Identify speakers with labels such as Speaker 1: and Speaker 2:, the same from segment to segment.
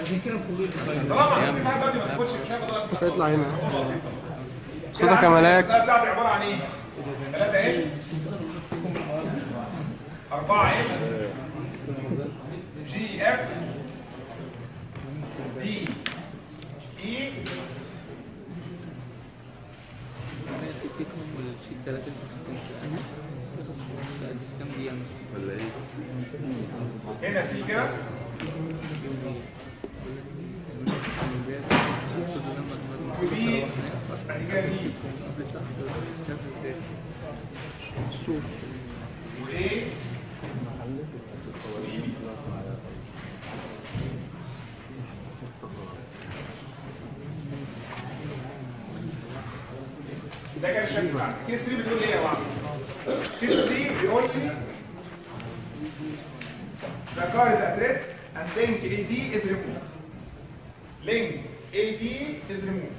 Speaker 1: طالما في حاجه دلوقتي ما تاخدش مش هياخد وقت
Speaker 2: يطلع هنا
Speaker 1: صوتك
Speaker 2: صوتك يا ملاك
Speaker 1: المسألة بتاعتي عبارة عن ايه؟ 3 ال 4 ال جي اف دي اي
Speaker 3: فيكم الشيء ثلاثة اللي مسكين كم دقيقة مثلا
Speaker 1: هنا سي كده وبي بعد كده بي وايه وإي بي. ده كان الشكل بتاعنا كيس 3 بتقول ايه يا جماعه؟ كيس 3 بيقول لي The car is at rest and link AD is removed. Link AD is removed.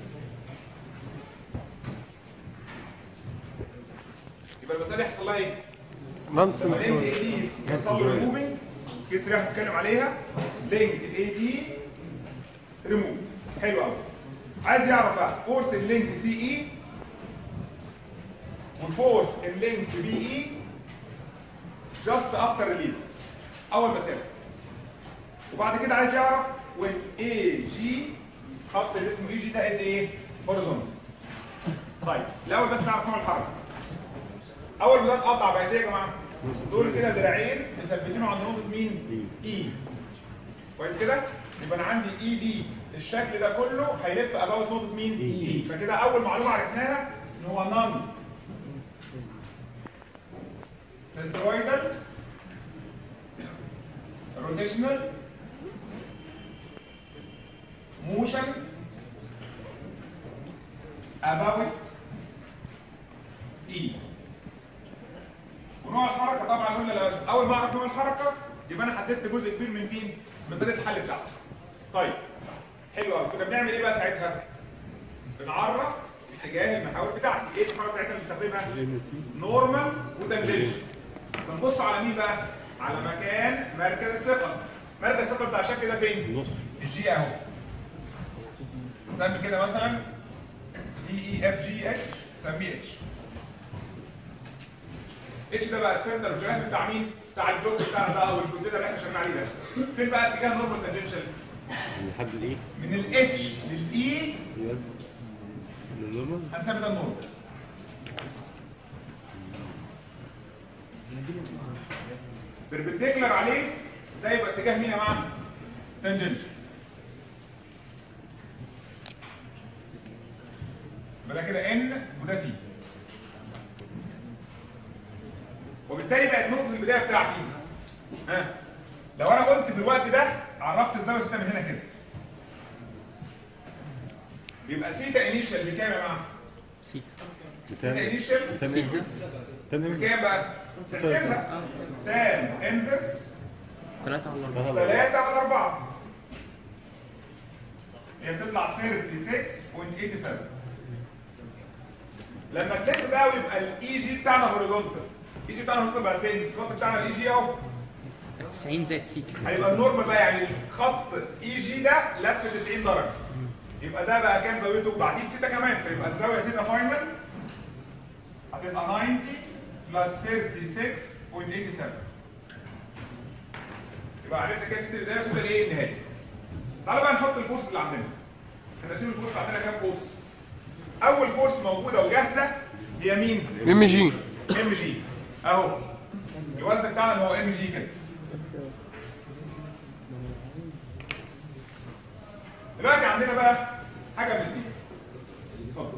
Speaker 1: يبقى المسألة يحصل لها ايه؟
Speaker 2: نانسي
Speaker 1: لما لينك اي دي يحصل له ريموفنج كيس 3 هنتكلم عليها لينك الاي دي ريموف حلو قوي عايز يعرف بقى فورس اللينك سي اي والفورس اللينك بي اي جاست افتر ريليز اول مسافه وبعد كده عايز يعرف وين اي جي خط اللي اسمه اي جي ده قد ايه؟ هوريزونتال طيب الاول بس نعرف نوع الحركه اول ما ده اتقطع بقت ايه يا جماعه؟ دول كده دراعين مثبتينه عند نقطه مين؟ اي كويس كده؟ يبقى انا عندي اي دي الشكل ده كله هيلف اباوت نقطه مين؟ اي فكده اول معلومه عرفناها ان هو نون سنترويدال روتيشنال موشن about اي ونوع الحركه طبعا قلنا لو اول ما اعرف نوع الحركه يبقى انا حددت جزء كبير من مين؟ من طريقه الحل بتاعته. طيب حلو قوي كنا بنعمل ايه بقى ساعتها؟ بنعرف اتجاه المحاور بتاعتي، ايه الحركه بتاعتنا اللي بنستخدمها؟ نورمال وتنجنشن. بنبص على مين بقى؟ على مكان مركز الثقل. مركز الثقل بتاع الشكل ده فين؟
Speaker 4: نص
Speaker 1: الجي اهو. سمي كده مثلا دي اي اف جي اتش سميه اتش. اتش ده بقى السنتر اوف جراف بتاع مين؟ بتاع البلوك بتاعنا ده او الكونتينر اللي احنا شغالين عليه ده. فين بقى اتجاه نورمال تانجنشال؟
Speaker 4: لحد الايه؟
Speaker 1: من الاتش للاي
Speaker 4: النورمال
Speaker 1: هنسمي ده النورمال. بربنديكولار عليه ده يبقى اتجاه مين يا جماعه؟ تانجنشال. يبقى ده كده ان وده سي. وبالتالي بقت نقطه البدايه بتاعتي ها لو انا قلت في الوقت ده عرفت الزاويه سيتا من هنا كده بيبقى سيتا انيشال بكام يا جماعه؟
Speaker 3: سيتا
Speaker 1: سيتا
Speaker 4: بتعمل
Speaker 1: انيشال
Speaker 4: بتعمل ايه؟ بتعمل ايه؟
Speaker 1: بكام بقى؟ تحسبها تان انفرس
Speaker 3: ثلاثة على أربعة
Speaker 1: 3 على 4 هي بتطلع 36.87 لما تلف بقى ويبقى الاي جي بتاعنا هوريزونتال الاي جي بتاعنا هوريزونتال بقى فين؟ الخط بتاعنا الاي جي اهو
Speaker 3: 90 زائد سيتا
Speaker 1: هيبقى النورمال بقى يعني الخط اي جي ده لف 90 درجه يبقى ده بقى كام زاويته بعدين سيتا كمان فيبقى الزاويه سيتا فاينل هتبقى 90 بلس 36.87 يبقى عرفنا كده سيتا البدايه وسيتا الايه النهائي تعالوا بقى نحط الفورس اللي عندنا احنا راسمين الفورس عندنا كام فورس اول فورس موجوده وجاهزه هي مين
Speaker 2: ام جي
Speaker 1: ام جي اهو الوزن بتاعنا هو ام جي كده دلوقتي عندنا بقى حاجه من الاثنين اتفضل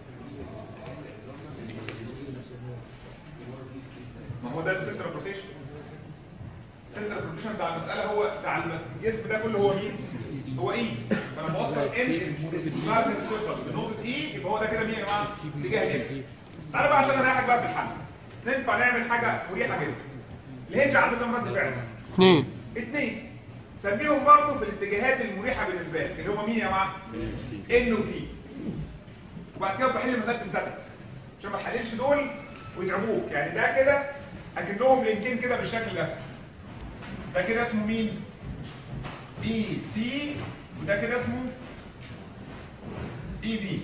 Speaker 1: ما هو ده السنتر اوف روتيشن السنتر اوف روتيشن بتاع المساله هو بتاع المس- الجسم ده كله هو مين؟ هو اي فانا بوصل ان ماركت السيركل بنقطه اي يبقى هو ده كده مين يا جماعه؟ اتجاه الام تعالى بقى عشان اريحك بقى في الحل ننفع نعمل حاجه مريحه جدا الهنج عنده كام رد فعل؟
Speaker 2: اثنين
Speaker 1: اثنين سميهم برضه في الاتجاهات المريحه بالنسبه لك اللي هم مين يا جماعه؟ ان وتي وبعد كده بحل مساله ستاتكس عشان ما تحللش دول ويتعبوك يعني ده كده اكنهم لينكين كده بالشكل ده ده كده اسمه مين؟ اي سي وده كده اسمه اي بي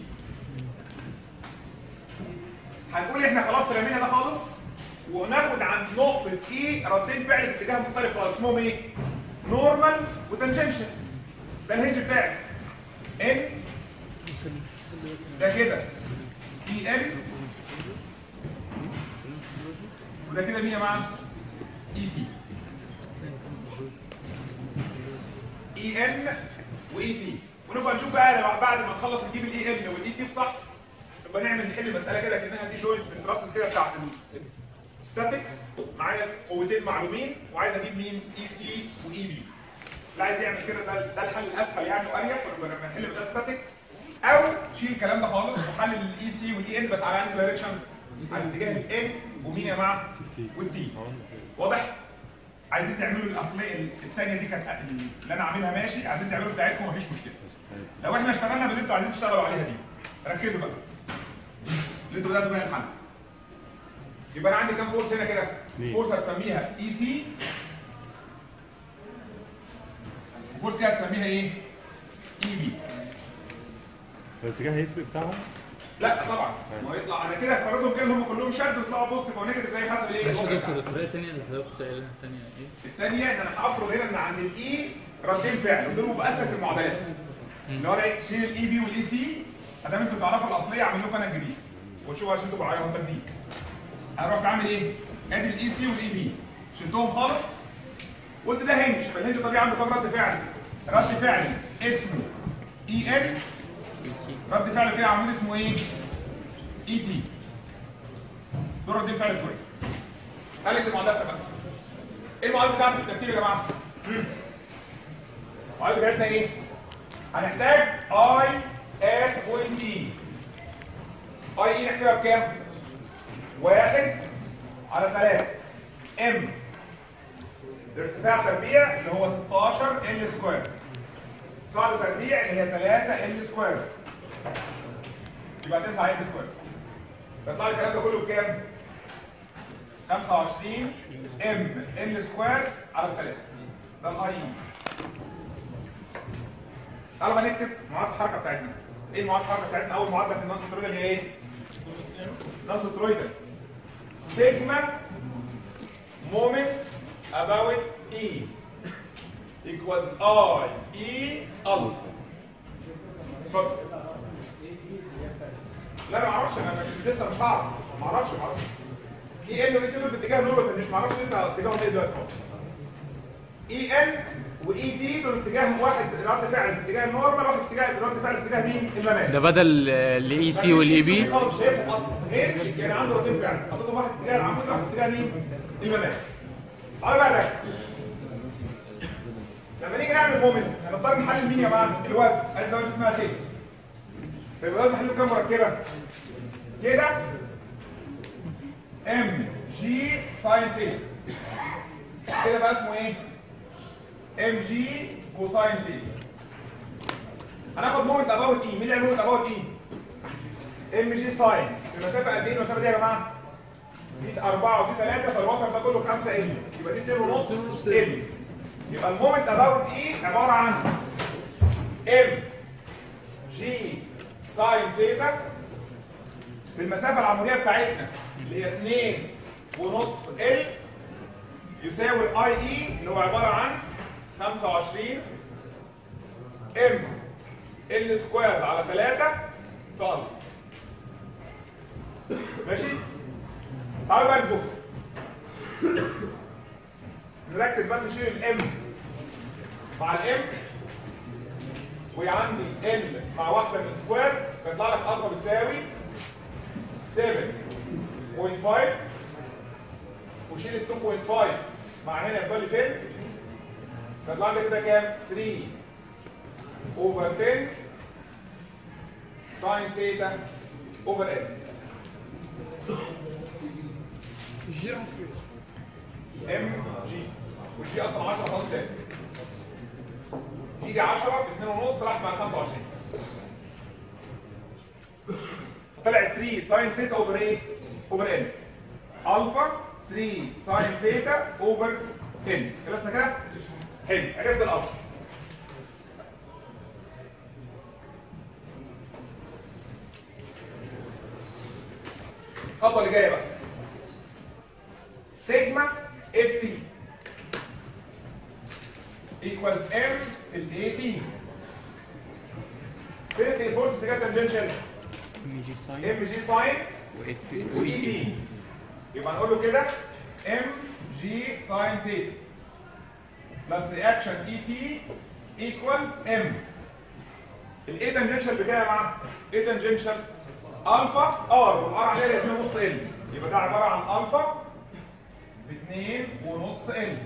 Speaker 1: هنقول احنا خلاص رمينا ده خالص وناخد عند نقطة اي ردين فعل في اتجاه مختلف خالص اسمهم ايه؟ نورمال وتنجنشن ده الهنج بتاعك ان ده كده اي ان وده كده مين يا جماعه؟ اي تي اي ان واي تي ونبقى نشوف بقى لو بعد ما نخلص نجيب الاي ان والاي تي صح نبقى نعمل نحل مساله كده كانها دي جوينت في التراسس كده بتاعت ستاتكس معايا قوتين معلومين وعايز اجيب مين اي سي واي بي اللي عايز يعمل كده ده ده الحل الاسهل يعني واريح ونبقى لما نحل مساله ستاتكس او شيل الكلام ده خالص وحل الاي سي والاي ان بس على انهي دايركشن على اتجاه الان ومين يا جماعه والتي واضح عايزين تعملوا الاصليه الثانيه دي كانت اللي انا عاملها ماشي عايزين تعملوا بتاعتكم مفيش مشكله لو احنا اشتغلنا باللي انتوا عايزين تشتغلوا عليها دي ركزوا بقى اللي انتوا بداتوا بيها الحل يبقى انا عندي كام فورس هنا كده
Speaker 4: اثنين.
Speaker 1: فورس هتسميها اي سي وفورس كده هتسميها ايه اي بي
Speaker 4: الاتجاه هيفرق بتاعهم
Speaker 1: لا طبعا ما هو يطلع انا كده هفرضهم كده ان هم كلهم شد ويطلعوا بوزيتيف ونيجاتيف زي حسب الايه
Speaker 3: ماشي يا
Speaker 1: الوضع
Speaker 3: دكتور
Speaker 1: بتاعهم.
Speaker 3: الطريقه الثانيه اللي حضرتك قايلها الثانيه ايه؟
Speaker 1: الثانيه ان انا هفرض هنا ان عند الاي ردين فعل دول باسهل في المعادلات اللي هو انا إيه؟ شيل الاي بي والاي سي ادام انتوا تعرفوا الاصليه اعمل لكم انا الجديد وشوفوا عشان تبقوا عيال جديد هروح بعمل ايه؟ ادي الاي سي والاي بي شلتهم خالص قلت ده هنج فالهنج طبيعي عنده كام رد فعل؟ رد فعل اسمه اي ان رد فعل كده عمود اسمه ايه؟ اي تي دول ردين فعل كويس قال لك المعادلات بقى ايه المعادله بتاعتك في الترتيب يا جماعه؟ مم. المعادله بتاعتنا ايه؟ هنحتاج اي ات بوينت اي اي اي نحسبها بكام؟ واحد على ثلاثة ام الارتفاع تربيع اللي هو 16 ال سكوير قاعدة تربيع اللي هي 3 ال سكوير يبقى 9 ال سكوير يطلع لي الكلام ده كله بكام؟ 25 ام ال سكوير على 3 ده الاي اي تعالوا بقى نكتب معادله الحركه بتاعتنا ايه المعادله الحركه بتاعتنا اول معادله في النون سترويدال هي ايه نون سترويدال سيجما مومنت about E equals I E alpha اتفضل لا انا ما اعرفش انا مش لسه مش هعرف ما اعرفش ما اعرفش اي ان واي كده في اتجاه نورمال مش ما اعرفش لسه اتجاههم ايه دلوقتي خالص اي ان واي دي دول اتجاه واحد رد فعل في اتجاه النورمال واحد اتجاه رد فعل في اتجاه مين؟ المماس
Speaker 3: ده بدل الاي سي والاي بي
Speaker 1: خالص مش هيفهم اصلا هيمشي يعني عنده ردين فعل حطيتهم واحد اتجاه العمود واحد اتجاه مين؟ المماس تعالى بقى نركز لما نيجي نعمل مومنت هنضطر نحلل مين يا جماعه؟ الوزن عايز زاويه اسمها ثيتا فيبقى الوزن نحلله كام مركبه؟ كده ام جي ساين ثيتا كده بقى اسمه ايه؟ ام جي كوساين ثيتا هناخد مومنت اباوت اي مين اللي مومنت اباوت اي؟ ام جي ساين المسافه قد ايه المسافه دي يا جماعه؟ دي 4 ودي 3 فالوتر ده كله 5 ال يبقى دي 2 ونص ال يبقى المومنت اباوت اي عباره عن ام جي ساين ثيتا في المسافه العموديه بتاعتنا اللي هي 2 ونص ال يساوي الاي اي اللي هو عباره عن 25 ام ال سكوير على 3 في ال ماشي تعالوا بقى نبص نركز بقى نشيل الام مع الام وهي عندي ال مع واحده من السكوير فيطلع لك الفا بتساوي 7.5 وشيل ال 2.5 مع هنا يبقى لي 10 فيطلع لي كده كام؟ 3 اوفر 10 ساين ثيتا اوفر ال ام جي والجي اصلا 10 خلاص شايف جي دي 10 في 2 ونص راح مع 25 طلع 3 ساين ثيتا اوفر ايه؟ اوفر ان الفا 3 ساين ثيتا اوفر ان خلصنا كده؟ حلو عرفت الالفا الخطوه اللي جايه بقى سيجما اف تي ايكوال ام في الاي تي فين الفورس اتجاه تانجنشال
Speaker 3: ام جي ساين
Speaker 1: ام جي ساين
Speaker 3: واف
Speaker 1: واي
Speaker 3: واي
Speaker 1: تي
Speaker 3: تي
Speaker 1: يبقى نقول له كده ام جي ساين ثيتا بلس رياكشن اي تي ايكوالز ام الاي تانجنشال بكام يا جماعه؟ اي تانجنشال الفا ار والار عليها 2 ونص ال يبقى ده عباره عن الفا ب 2 ونص ال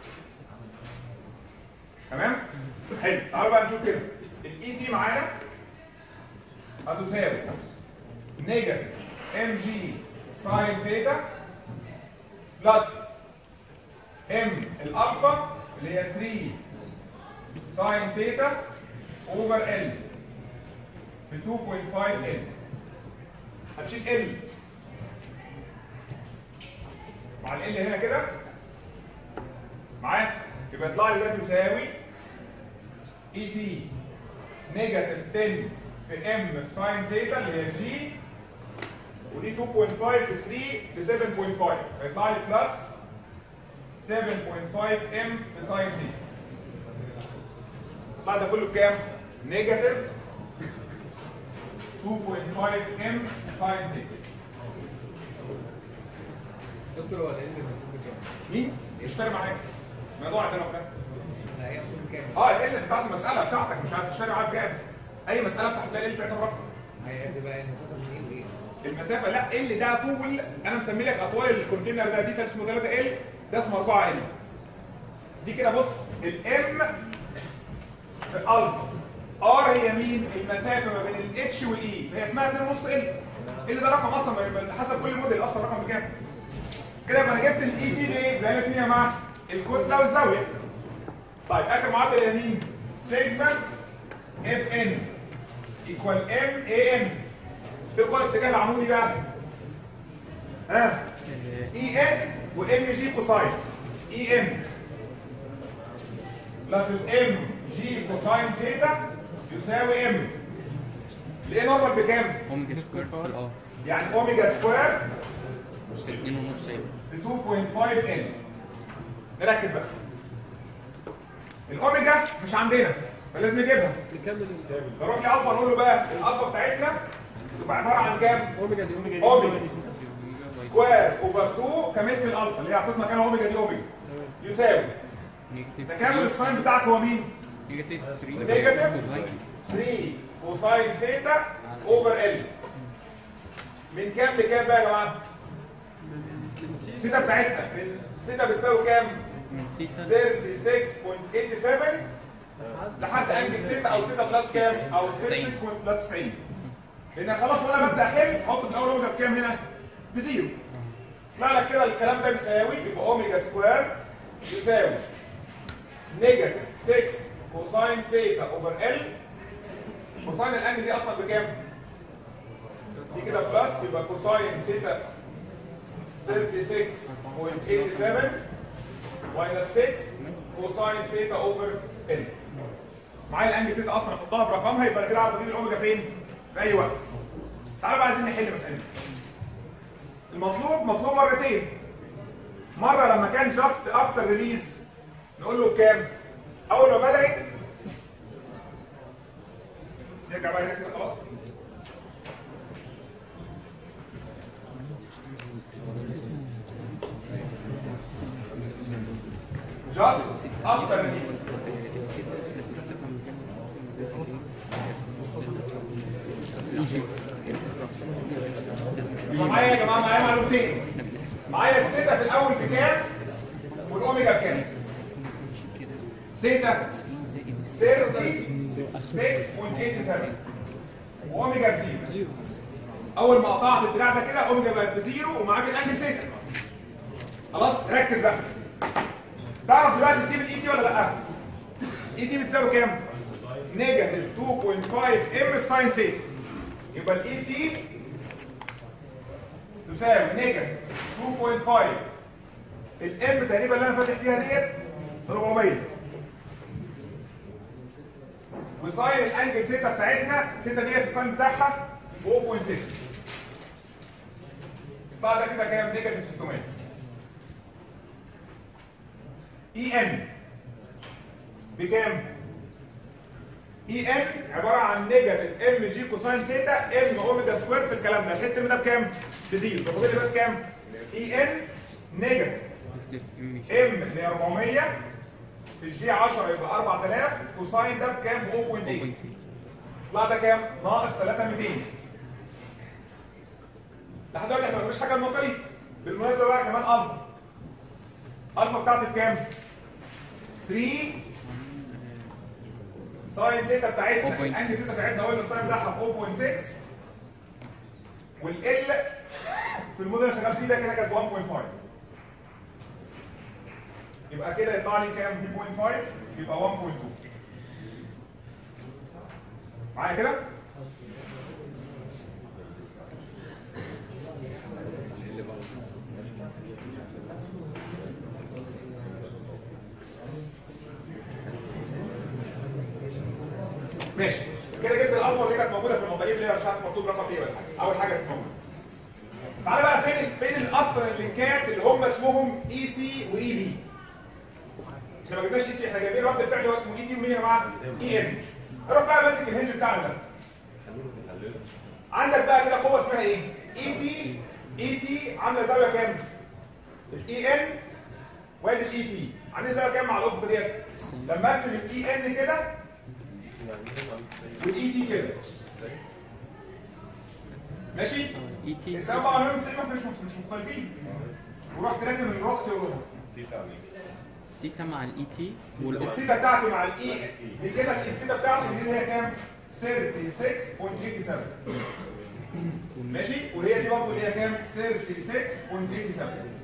Speaker 1: تمام؟ حلو تعالوا بقى نشوف كده الاي تي معانا هتساوي نيجاتيف ام جي ساين ثيتا بلس ام الالفا اللي هي 3 ساين ثيتا اوفر ال ب 2.5 ال هتشيل ال مع ال هنا كده معاك يبقى يطلع لي ده يساوي اي تي نيجاتيف 10 في ام في ساين ثيتا اللي هي جي ودي 2.5 في 3 ب 7.5 فيطلع لي بلس 7.5 ام في ساين ثيتا بعد ده كله بكام؟ نيجاتيف 2.5 ام ساين ثيتا
Speaker 2: دكتور هو ال المفروض بكام؟
Speaker 1: مين؟ مش فارق معاك الموضوع عندنا وقتها
Speaker 2: لا هي المفروض بكام؟
Speaker 1: اه ال بتاعت المساله بتاعتك مش عارف مش فارق معاك كام اي مساله بتاعت تلاقي ال بتاعتها برقم
Speaker 2: هي بقى المسافه من ايه لايه؟
Speaker 1: المسافه لا ال ده طول انا مسمي لك اطوال الكونتينر ده دي اسمه 3 ال ده اسمه 4 ال دي كده بص الام في الفا ار هي مين المسافه ما بين الاتش والاي فهي اسمها 2 ونص ال ال ده رقم اصلا ما- ما- حسب كل موديل اصلا رقم بكام كده يبقى انا جبت الاي تي ليه بقى لك مين يا جماعه الكتله والزاويه طيب اخر معادله هي مين سيجما اف ان ايكوال ام اي ام في قوة الاتجاه العمودي بقى ها اي ان وام جي كوساين اي ان بلس الام جي كوساين ثيتا يساوي ام الاي نورمال بكام؟
Speaker 3: اوميجا سكوير في الار
Speaker 1: يعني اوميجا سكوير
Speaker 3: 2 ونص ال
Speaker 1: ب 2.5 ان نركز بقى الاوميجا مش عندنا فلازم نجيبها
Speaker 5: نكمل
Speaker 1: نروح لالفا نقول له بقى الالفا بتاعتنا تبقى عباره عن كام؟
Speaker 5: الاوميجا دي اوميجا دي
Speaker 1: اوميجا سكوير اوفر 2 كمثل الالفا اللي هي حطيت مكانها اوميجا دي اوميجا يساوي
Speaker 3: نيجاتيف
Speaker 1: تكامل الساين بتاعك هو مين؟
Speaker 3: نيجاتيف 3
Speaker 1: نيجاتيف 3 كوساين ثيتا اوفر ال من كام لكام بقى يا جماعه؟ ثيتا بتاعتنا من ثيتا بتساوي كام؟
Speaker 3: من سيتا
Speaker 1: 36.87 لحد انجل ثيتا او ثيتا بلس كام؟ او 36.90 لان خلاص وانا ببدا احل احط في الاول اوميجا بكام هنا؟ بزيرو طلع لك كده الكلام ده بيساوي يبقى اوميجا سكوير يساوي نيجاتيف 6 كوساين ثيتا اوفر ال كوساين الانجل دي اصلا بكام؟ دي كده بلس يبقى كوساين ثيتا 36.87 ماينس 6 كوساين ثيتا اوفر ال معايا الانجل ثيتا اصلا احطها برقمها يبقى أنا كده عايز اجيب الاوميجا فين؟ في اي وقت تعالوا بقى عايزين نحل مسألة المطلوب مطلوب مرتين مرة لما كان جاست افتر ريليز نقول له كام؟ أول ما بدأت نرجع بقى هنا كده خلاص جاست افتر ريليز معايا يا جماعه معايا معلومتين معايا الثيتا في الاول بكام والاوميجا بكام ثيتا 36.87 واوميجا بزيرو اول ما قطعت الدراع ده كده اوميجا بقت بزيرو ومعاك الانجل ثيتا خلاص ركز بقى تعرف دلوقتي تجيب الاي تي ولا لا الاي تي بتساوي كام نيجاتيف 2.5 ام في ساين ثيتا يبقى الاي تي تساوي نيجاتيف 2.5 الام تقريبا اللي انا فاتح فيها ديت 400 وساين الانجل ثيتا بتاعتنا ثيتا ديت الساين بتاعها 0.6 يطلع ده كده كام نيجاتيف 600 اي ان بكام؟ اي ان عباره عن نيجاتيف ام جي كوساين ثيتا ام اوميجا سكوير في الكلام ده الحته ده بكام؟ بزيرو طب فاضل لي بس كام؟ اي ان نيجاتيف
Speaker 3: ام
Speaker 1: ام ل 400 في الجي 10 يبقى 4000 كوساين ده بكام؟ 0.8 يطلع ده كام؟ ناقص 3200 لحد دلوقتي احنا ما قلناش حاجه عن النقطه دي بالمناسبه بقى كمان الفا الفا بتاعتي بكام؟ 3 ساين ثيتا بتاعتنا
Speaker 3: 0.6.
Speaker 1: الانجل ثيتا بتاعتنا هو الساين بتاعها 0.6 والال في الموديل اللي شغال فيه ده كده كانت 1.5 يبقى كده يطلع لي كام؟ 2.5 يبقى 1.2 معايا كده؟ ماشي كده جبت الالفا دي كانت موجوده في المطالب اللي هي مش عارف مكتوب رقم ايه ولا حاجه اول حاجه كانت موجوده تعالى بقى فين فين اصلا اللينكات اللي هم اسمهم اي سي واي بي احنا ما جبناش اي سي احنا جايبين رد الفعل اللي هو اسمه اي دي ومين يا جماعه اي ام اروح بقى ماسك الهنج بتاعنا ده عندك بقى كده قوه اسمها ايه اي تي اي تي عامله زاويه كام الاي ان وادي الاي تي عاملين زاويه كام مع الافق ديت لما ارسم الاي ان كده والاي تي كده ماشي
Speaker 3: اي تي
Speaker 1: السبب طبعا هم مش مش مختلفين ورحت راسم الرأس والرفق
Speaker 3: سيتا مع الاي تي
Speaker 1: السيتا بتاعتي مع الاي دي كده السيتا بتاعتي دي اللي هي كام 36.87 ماشي وهي دي برضه اللي هي كام 36.87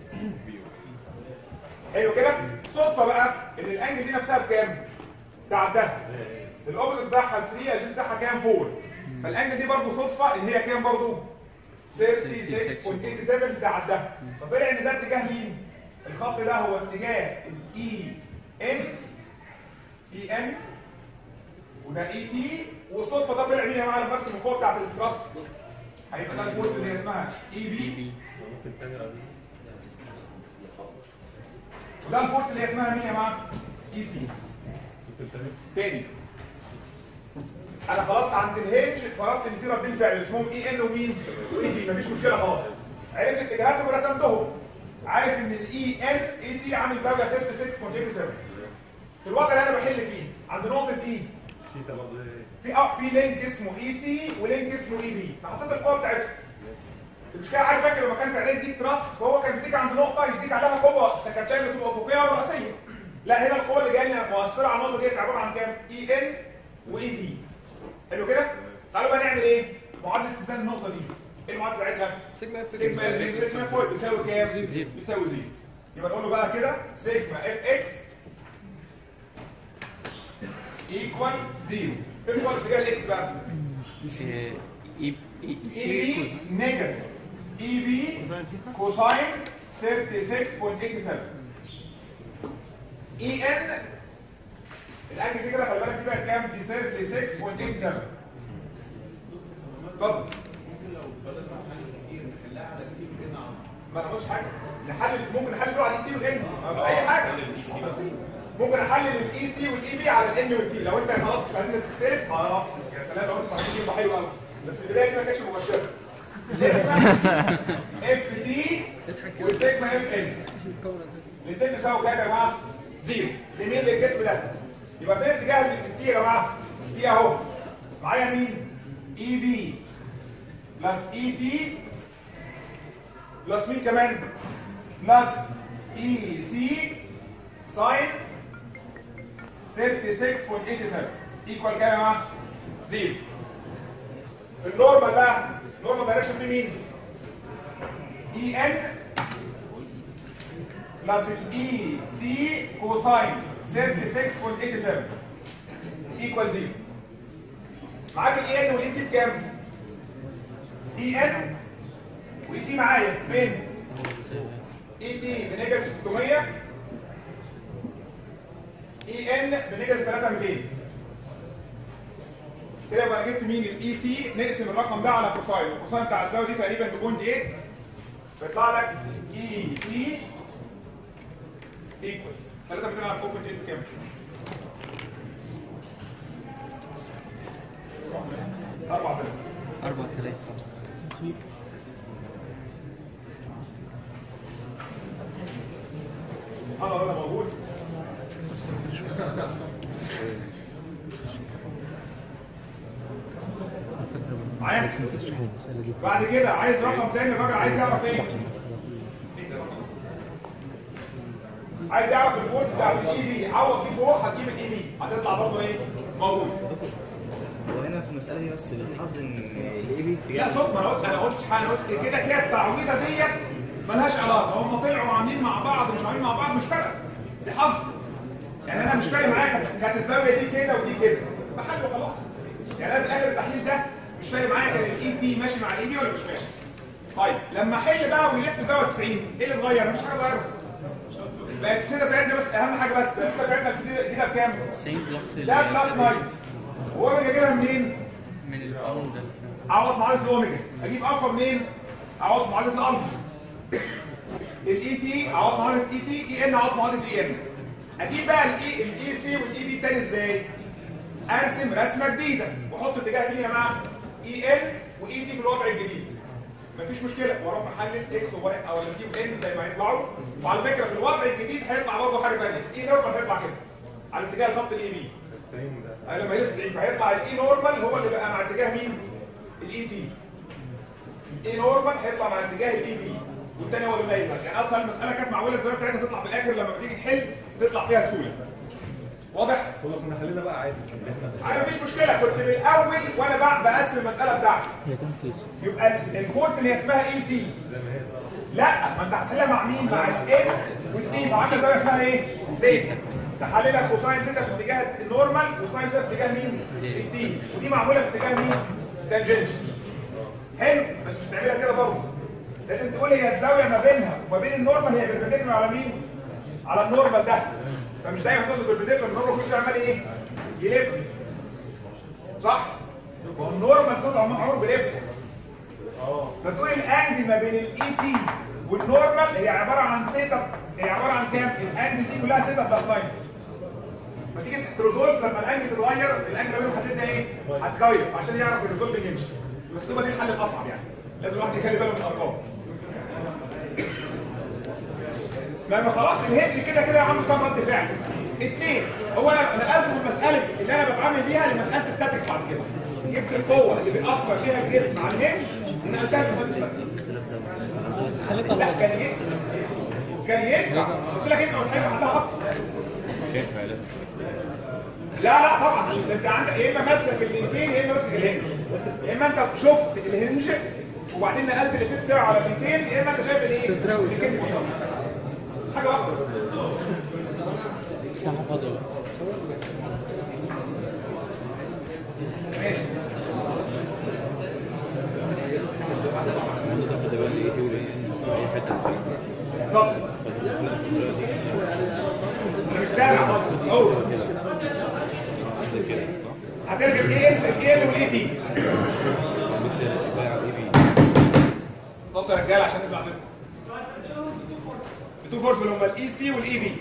Speaker 1: حلو كده صدفه بقى ان الانجل دي نفسها بكام بتاع ده الاوبزيت بتاعها 3 الجزء بتاعها كام 4 فالانجل دي برضه صدفه ان هي كام برضه 36.87 بتاع ده فطلع ان ده اتجاه مين الخط ده هو اتجاه الاي ان اي ان وده اي تي والصدفه ده طلع مين يا جماعه بس القوه بتاعت التراس هيبقى ده الفورس اللي هي اسمها اي
Speaker 3: اي
Speaker 1: بي
Speaker 3: بي
Speaker 1: وده الفورس اللي هي اسمها مين يا جماعه اي سي تاني انا خلاص عند الهنج فرضت ان في ردين فعل اسمهم اي ان ومين واي دي مفيش مشكله خلاص عرفت اتجاهاتهم ورسمتهم عارف ان الاي ان اي دي عامل زاويه 36.87 في الوضع اللي انا بحل فيه عند نقطه اي
Speaker 4: سيتا برضه
Speaker 1: في اه في لينك اسمه اي سي ولينك اسمه اي بي فحطيت القوه بتاعتهم المشكله عارف فاكر لما كان في اعداد يديك تراس فهو كان بيديك عند نقطه يديك عليها قوه كانت دايما بتبقى افقيه وراسيه لا هنا القوه اللي جايه لنا مؤثره على النقطه ديت عباره عن كام اي ان واي دي حلو كده تعالوا بقى نعمل ايه معادله اتزان النقطه دي ايه المعادله بتاعتها
Speaker 2: سيجما اف
Speaker 1: سيجما اف اكس سيجما اف واي بيساوي كام
Speaker 3: زيرو.
Speaker 1: بيساوي زيرو يبقى نقول له بقى كده سيجما اف اكس ايكوال زيرو ايكوال اتجاه الاكس بقى
Speaker 3: اي اي
Speaker 1: اي
Speaker 3: تي
Speaker 1: بي نيجاتيف اي بي كوساين 36.87 اي ان الانجل دي كده خلي بالك دي بقى كام دي 36.87 اتفضل ما ناخدش حاجه نحلل ممكن نحلل على الاي تي والان اي حاجه ممكن احلل الاي سي والاي بي على الان والتي لو انت خلاص مش عايزين تختلف اه يا سلام لو انت عايزين يبقى حلو قوي بس البدايه دي ما كانتش مباشره سيجما اف تي وسيجما اف ان الاثنين بيساووا كام يا جماعه؟ زيرو لمين للجسم ده؟ يبقى فين اتجاه التي يا جماعه؟ تي اهو معايا مين؟ اي بي بلس اي تي بلس مين كمان؟ بلس اي سي ساين 36.87 ايكوال كام يا جماعه؟ زيرو النورمال بقى النورمال دايركشن في مين؟ اي ان بلس الاي سي كوساين 36.87 ايكوال زيرو معاك الاي ان والاي تي بكام؟ اي ان واي تي معايا فين؟ اي تي بنيجاتيف 600 اي ان بنيجاتيف 3200 كده يبقى انا جبت مين الاي سي نقسم الرقم ده على كوساين الكوساين بتاع الزاويه دي تقريبا ب 0.8 فيطلع لك اي سي ايكوالز 3 200 على 4.8 بكام؟ 4000
Speaker 3: 4000
Speaker 1: سبحان الله ده موجود معايا بعد كده عايز رقم تاني الراجل عايز يعرف ايه إيه ده رقم؟ عايز يعرف الفولت بتاع الاي بي عوض دي فوق هتجيب الاي بي هتطلع برضه ايه موجود
Speaker 5: وهنا في المسألة دي بس بنحظ ان الاي بي
Speaker 1: لا صوت ما انا قلت انا قلتش حاجه انا قلت كده كده التعويضه ديت ملهاش علاقه هم طلعوا عاملين مع بعض مش عاملين مع بعض مش فارقه دي حظ يعني انا مش فارق معايا كانت- كانت الزاويه دي كده ودي كده بحل وخلاص يعني انا في اخر التحليل ده مش فارق معايا كان الاي تي ماشي مع الاي دي ولا مش ماشي طيب لما احل بقى ويلف زاويه 90 ايه اللي اتغير؟ مفيش حاجه اتغيرت بقت السيده بتاعتنا بس اهم حاجه بس السيده بتاعتنا الجديده الجديدة بكام؟
Speaker 3: 90 بلس ال-
Speaker 1: ده بلس 9 هو انا جايبها منين؟
Speaker 3: من الباوند ده
Speaker 1: اعوض معادله الاوميجا اجيب الفا منين اعوض معادله الالفا الاي تي اعوض معادله اي تي اي ان اعوض معادله اي ان اجيب بقى الاي الاي سي والاي بي التاني ازاي ارسم رسمه جديده واحط اتجاه مين يا جماعه اي ان واي تي في الوضع الجديد مفيش مشكله واروح محلل اكس وواي او اجيب ان زي ما يطلعوا وعلى فكره في الوضع الجديد هيطلع برضه حاجه ثانيه اي نورمال هيطلع كده على اتجاه الخط الاي بي
Speaker 4: 90 ده
Speaker 1: لما يلف 90 فهيطلع الاي نورمال هو اللي بقى مع اتجاه مين؟ الاي تي. الاي نورمال هيطلع مع اتجاه الاي دي والتاني هو اللي ما يلبس يعني اصلا المساله كانت معموله الزاويه بتاعتها تطلع في الاخر لما بتيجي تحل تطلع فيها سهوله. واضح؟
Speaker 4: كنا كنا حلينا بقى عادي
Speaker 1: انا مفيش مشكله كنت من الاول وانا بقى بقسم المساله بتاعتي. يبقى ال- الفورس اللي هي اسمها اي سي لا ما انت هتحلها مع مين؟ مع الان والتي فعامله زاويه اسمها ايه؟ زيتا تحللك كوساين زيتا في اتجاه النورمال وساين زيتا في اتجاه مين؟ التي ودي معموله في اتجاه مين؟ تانجنشن حلو بس مش هتعملها كده برضه لازم تقول هي الزاويه ما بينها وما بين النورمال هي بيربنديكولار على مين؟ على النورمال ده فمش دايما تاخد بيربنديكولار النورمال كل شويه عمال ايه؟ يلف صح؟ هو النورمال صوت عمر بيلف فتقول الانجل ما بين الاي تي والنورمال هي عباره عن سيتا هي عباره عن كام؟ الانجل دي كلها سيتا بلس 9 فتيجي تريزولف لما الانجل تتغير الانجل ما بينهم هتبدا ايه؟ هتغير عشان يعرف الريزولف يمشي بس تبقى دي الحل الاصعب يعني لازم الواحد يخلي باله من الارقام لما خلاص الهيدج كده كده عنده كام رد فعل؟ اثنين هو انا نقلته من مساله اللي انا بتعامل بيها لمساله ستاتيك بعد كده جبت القوه اللي بيأثر فيها الجسم على الهيدج نقلتها لمساله ستاتيك لا كان ينفع كان ينفع قلت لك انت مش هيبقى حلها اصلا لا لا طبعا مش انت عندك يا اما ماسك اللينكين يا اما ماسك الهنج يا اما انت شفت الهنج وبعدين نقلت اللينكين بتاعه على اللينكين يا اما انت شايف الايه؟ اللينكين مشابه حاجه واحده بس ماشي اتفضل انا مش تابع خالص هو هتلغي الاي ال الاي ال والاي تي اتفضل يا رجاله عشان نطلع منكم بتو فورس اللي هم الاي سي والاي بي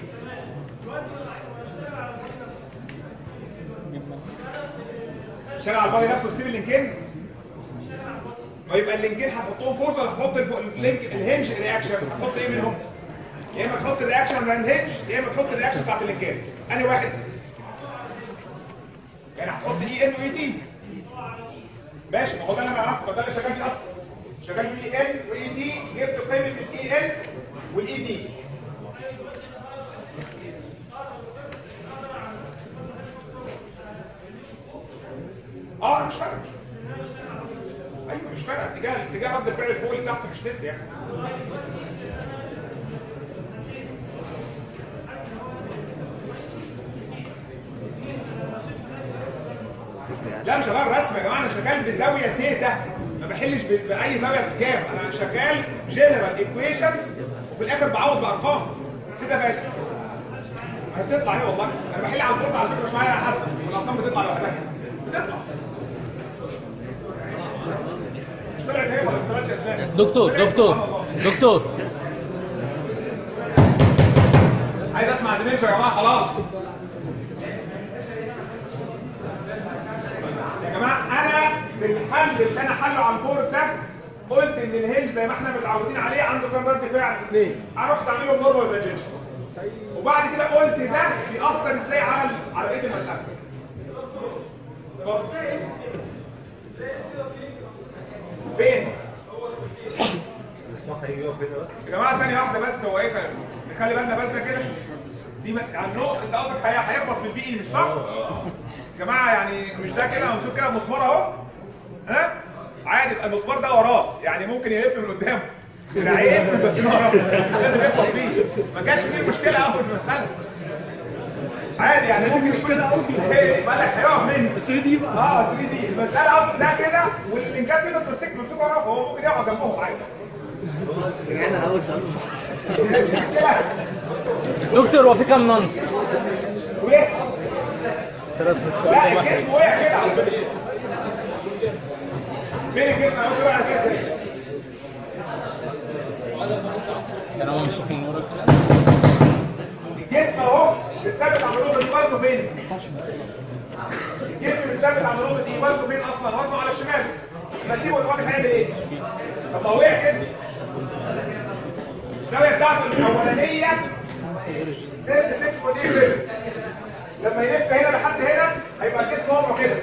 Speaker 1: شغل على البادي نفسه تسيب اللينكين ما يبقى اللينكين هتحطهم فورس ولا هتحط الف- اللينك الهنج رياكشن هتحط ايه منهم؟ يا اما تحط الرياكشن من الهنج يا اما تحط الرياكشن بتاعت اللينكين انهي واحد؟ يعني هتحط اي ان واي تي ماشي ما هو ده اللي انا عرفته ما ده اللي شغال فيه اصلا شغال فيه اي ان واي تي جبت قيمه الاي ان والاي تي اه مش فارقه ايوه مش فارقه اتجاه اتجاه رد الفعل فوق اللي تحت مش تفرق يعني لا مش شغال رسم يا جماعه انا شغال بزاويه سيتا ما بحلش ب- باي زاويه بكام انا شغال جنرال ايكويشنز وفي الاخر بعوض بارقام سيتا بس هتطلع ايه والله انا بحل على البورد على فكره مش معايا حسب والارقام بتطلع لوحدها بتطلع مش طلعت ايه ولا ما طلعتش اسماء
Speaker 6: دكتور
Speaker 1: طلعت
Speaker 6: دكتور
Speaker 1: سبحان الله.
Speaker 3: دكتور
Speaker 1: عايز اسمع زميلكم يا جماعه خلاص يا جماعه انا في الحل اللي انا حله على البورد ده قلت ان الهنج زي ما احنا متعودين عليه عنده كام رد فعل؟ اثنين انا رحت اعمله نورمال دايجيشن وبعد كده قلت ده بيأثر ازاي على ال- على بقيه المساله اتفضل. فين؟
Speaker 4: الصح هيجي يقف هنا بس
Speaker 1: يا جماعه ثانيه واحده بس هو ايه كان خلي بالنا بس ده كده دي م- يعني النقطه انت قصدك هي- هيخبط في البي مش صح؟ يا جماعه يعني مش ده كده ممسوك كده مسمار اهو ها؟ عادي يبقى المسمار ده وراه يعني ممكن يلف من قدامه دراعين بس وراه لازم يخبط فيه ما كانش دي المشكله اول المساله عادي يعني ممكن مشكله قوي بالك هيقف منه 3 دي بقى اه 3 دي المساله اصلا ده كده واللينكات دي بتمسك بتمسكه وراه فهو ممكن يقعد جنبهم عادي
Speaker 5: رجعنا اول سؤال
Speaker 1: المشكله
Speaker 3: دكتور هو في كام نون؟
Speaker 1: وليه؟
Speaker 3: ثلاث في السؤال
Speaker 1: لا
Speaker 3: ده واحد.
Speaker 1: الجسم وقع كده على فكره فين الجسم؟ انا قلت وقع كده
Speaker 3: كان هو ممسوك من ورا كده
Speaker 1: الجسم اهو بتثبت على النقطه دي وزنه فين؟ الجسم بتثبت على النقطه دي وزنه فين اصلا؟ وزنه على الشمال بسيبه الواحد هيعمل ايه؟ طب ما هو وقع كده الزاويه بتاعته الاولانيه 6 6 لما يلف هنا لحد هنا هيبقى الجسم وضعه كده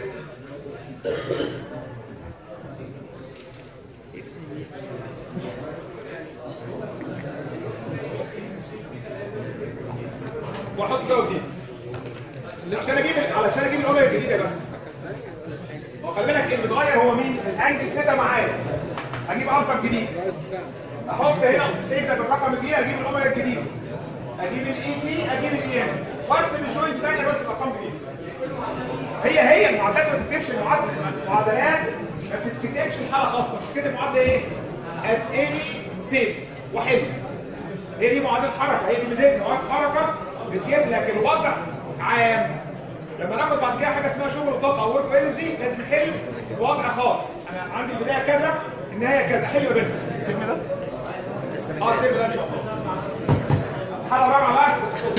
Speaker 1: واحط ده جديد عشان اجيب علشان اجيب الاوميجا الجديده بس هو خلي بالك اللي متغير هو مين؟ الانجل ثيتا معايا اجيب ارسم جديد احط هنا ثيتا بالرقم الجديد اجيب الاوميجا الجديد اجيب الاي تي اجيب الاي ام وارسم الجوينت ثانيه بس بارقام جديده هي هي المعادلات ما بتكتبش المعادله المعادلات ما بتتكتبش الحاله خاصه بتتكتب معادله ايه؟ at any state وحل هي دي معادله حركه هي دي ميزتها معادله حركه بتجيب لك الوضع عام لما ناخد بعد كده حاجه اسمها شغل الطاقه او ورك انرجي لازم نحل في وضع خاص انا عندي البدايه كذا النهايه كذا حل ما بينهم الترم ده اه الترم ده ان شاء الله الحاله الرابعه بقى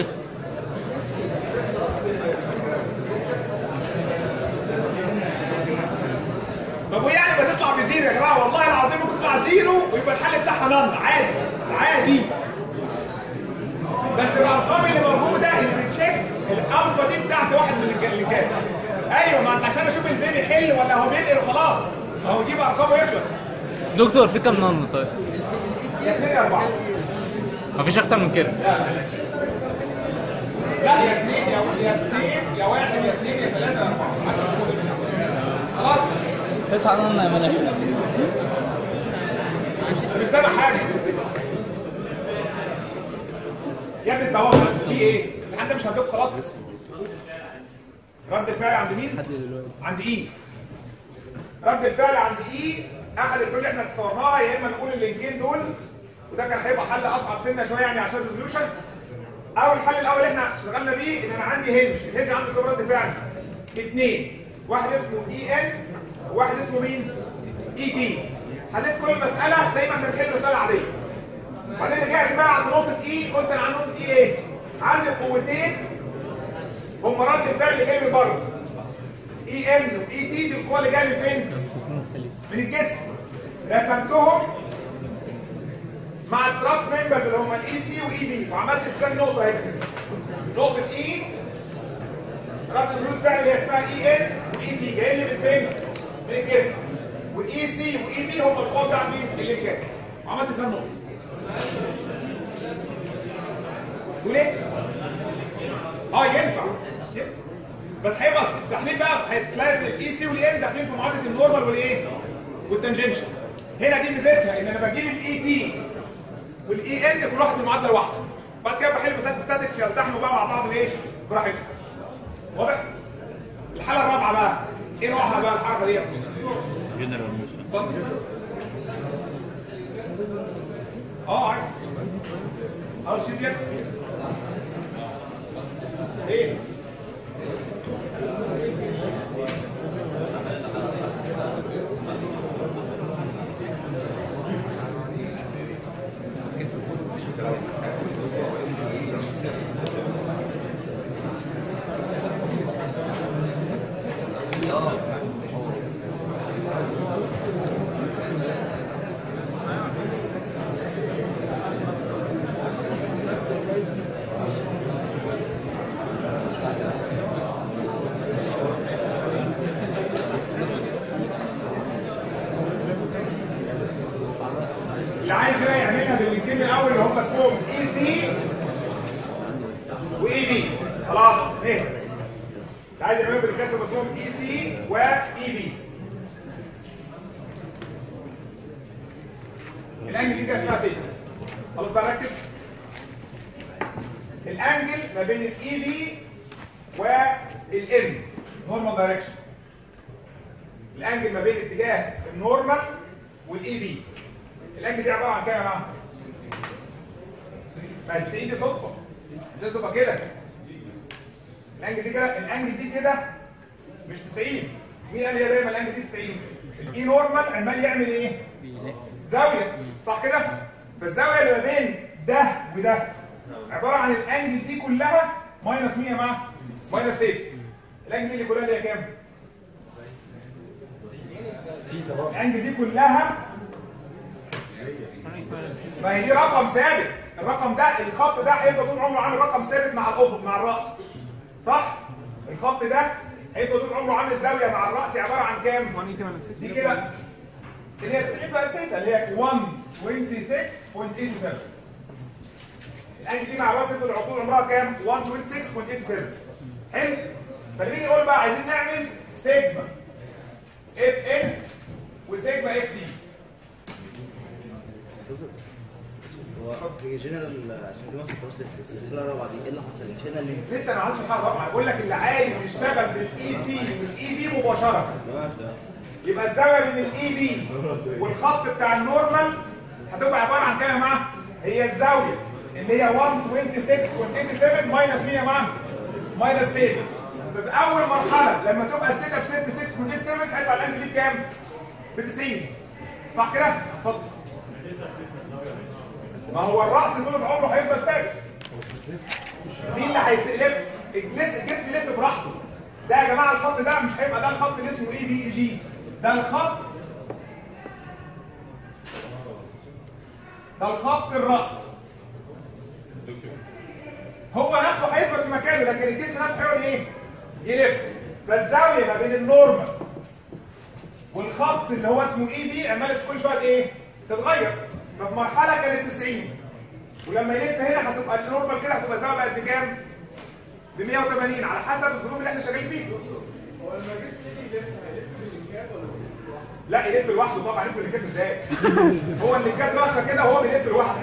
Speaker 1: طب ويعني ما تطلع بزيرو يا جماعه والله العظيم ممكن تطلع زيرو ويبقى الحل بتاعها نمر عادي عادي بس الارقام اللي موجوده اللي بتشيك الالفا دي بتاعت واحد من الج- اللي كان ايوه ما انت عشان اشوف البيبي حل ولا هو بينقل وخلاص ما هو يجيب ارقامه يخلص
Speaker 3: دكتور في كام نون طيب؟
Speaker 1: يا اثنين يا اربعه
Speaker 3: مفيش اكتر من كده
Speaker 1: لا يا اثنين يا يا اثنين يا واحد يا اثنين يا ثلاثه يا اربعه حسب الكود اللي بتاعه. خلاص
Speaker 3: تسعة نون نعملها كده
Speaker 1: مش سامع حاجه يا ابني الدوام في ايه؟ الامتحان ده مش هدوك خلاص رد الفعل عند مين؟ عند اي رد الفعل عند اي احد الحلول اللي احنا صورناها يا اما نقول اللينكين دول وده كان هيبقى حل اصعب سنه شويه يعني عشان ريزوليوشن او الحل الاول اللي احنا اشتغلنا بيه ان انا عندي هنج الهنج عنده كام رد فعل؟ اثنين واحد اسمه اي ان وواحد اسمه مين؟ اي دي حليت كل مساله زي ما احنا بنحل مساله عاديه بعدين رجعت بقى عند نقطه اي قلت انا عند نقطه اي ايه؟ عندي قوتين هم رد الفعل اللي جاي من بره اي ان واي تي دي القوه اللي جايه من فين؟ من الجسم رسمتهم مع التراس ممبرز اللي هم الاي سي واي بي وعملت كام نقطه هنا نقطه اي رد ردود فعل اللي هي اسمها اي ان واي تي جاي لي من فين؟ من الجسم والاي سي واي بي هم القوه بتاعت مين؟ اللينكات وعملت كام نقطه تقول ايه؟ اه ينفع ينفع بس هيبقى التحليل بقى هتلاقي الاي سي والاي ان داخلين في معادله النورمال والايه؟ والتنجنشن هنا دي ميزتها ان انا بجيب الاي تي والاي ان كل واحد من معادله لوحده بعد كده بحل مسائل ستاتكس يلتحموا بقى مع بعض الايه؟ براحتهم واضح؟ الحاله الرابعه بقى ايه نوعها بقى الحركه دي؟
Speaker 3: جنرال موشن
Speaker 1: اتفضل اه عادي اه شيل يدك ايه اللي عايز بقى يعملها باللينكين الاول اللي هم اسمهم اي سي واي بي خلاص ايه اللي عايز يعملها باللينكين اللي هم اسمهم اي سي واي بي الانجل دي كده اسمها سيتا خلاص بقى ركز الانجل ما بين الاي بي والام نورمال دايركشن الانجل ما بين اتجاه النورمال والاي بي الانجل دي عباره عن كام يا جماعه؟ ما 90 دي صدفه مش لازم تبقى كده الانجل دي كده الانجل دي كده مش 90 مين قال لي دايما الانجل دي 90 الاي نورمال عمال يعمل ايه؟ زاويه صح كده؟ فالزاويه اللي ما بين ده وده عباره عن الانجل دي كلها ماينس مين يا جماعه؟ ماينس 8 الانجل دي اللي كلها اللي هي كام؟ الانجل دي كلها ما هي دي رقم ثابت الرقم ده الخط ده هيفضل طول عمره عامل رقم ثابت مع الافق مع الراس صح الخط ده هيفضل طول عمره عامل زاويه مع الراس عباره عن كام دي كده اللي هي 90 بقى ثيتا اللي هي 126.87 الانجل دي مع الراس يفضل طول عمرها كام 126.87 حلو فاللي بيجي يقول بقى عايزين نعمل سيجما اف ان وسيجما اف دي
Speaker 5: بس هو في جنرال عشان دي مثلا خلاص لسه السلسله الرابعه دي ايه اللي حصل؟ مش هنا اللي
Speaker 1: لسه ما عملتش حاجه رابعه بقول لك اللي عايز يشتغل بالاي سي والاي بي مباشره يبقى الزاويه بين الاي بي والخط بتاع النورمال هتبقى عباره عن كام يا جماعه؟ هي الزاويه اللي هي 126.87 ماينس مين يا جماعه؟ ماينس 6 ففي اول مرحله لما تبقى الثيتا ب 66.87 هيطلع الانجل دي بكام؟ ب 90 صح كده؟ اتفضل ما هو الراس طول عمره هيفضل ثابت مين اللي هيلف الجسم الجسم يلف براحته ده يا جماعه الخط ده مش هيبقى ده الخط اللي اسمه اي بي اي جي ده الخط ده الخط الراس هو نفسه هيثبت في مكانه لكن الجسم نفسه هيقعد ايه يلف فالزاويه ما بين النورمال والخط اللي هو اسمه اي بي عماله كل شويه ايه تتغير ففي مرحله كانت 90 ولما يلف هنا هتبقى النورمال كده هتبقى الزاويه بقت بكام؟ ب 180 على حسب الظروف اللي احنا شغالين فيها. هو لما الجسم يجي يلف هيلف باللينكات ولا لا يلف لوحده طبعا يلف باللينكات ازاي؟ هو اللينكات واقفه كده وهو بيلف لوحده.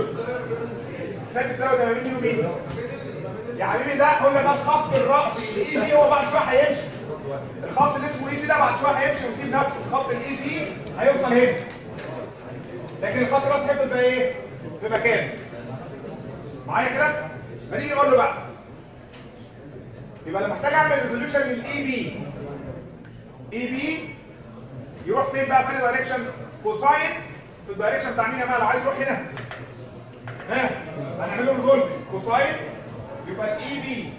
Speaker 1: ثابت زاويه ما بين مين ومين؟ يا حبيبي ده قلنا ده الخط الرأسي الاي جي هو بعد شويه هيمشي. الخط اللي اسمه اي جي ده بعد شويه هيمشي ويسيب نفسه، الخط الاي جي هيوصل هنا. لكن الخط الراس هيفضل زي ايه؟ في مكانه. معايا كده؟ فنيجي نقول له بقى يبقى انا محتاج اعمل ريزوليوشن للاي بي اي بي يروح فين بقى في دايركشن كوساين في الدايركشن بتاع مين يا جماعه لو عايز يروح هنا ها هنعمل له ريزولف كوساين يبقى الاي بي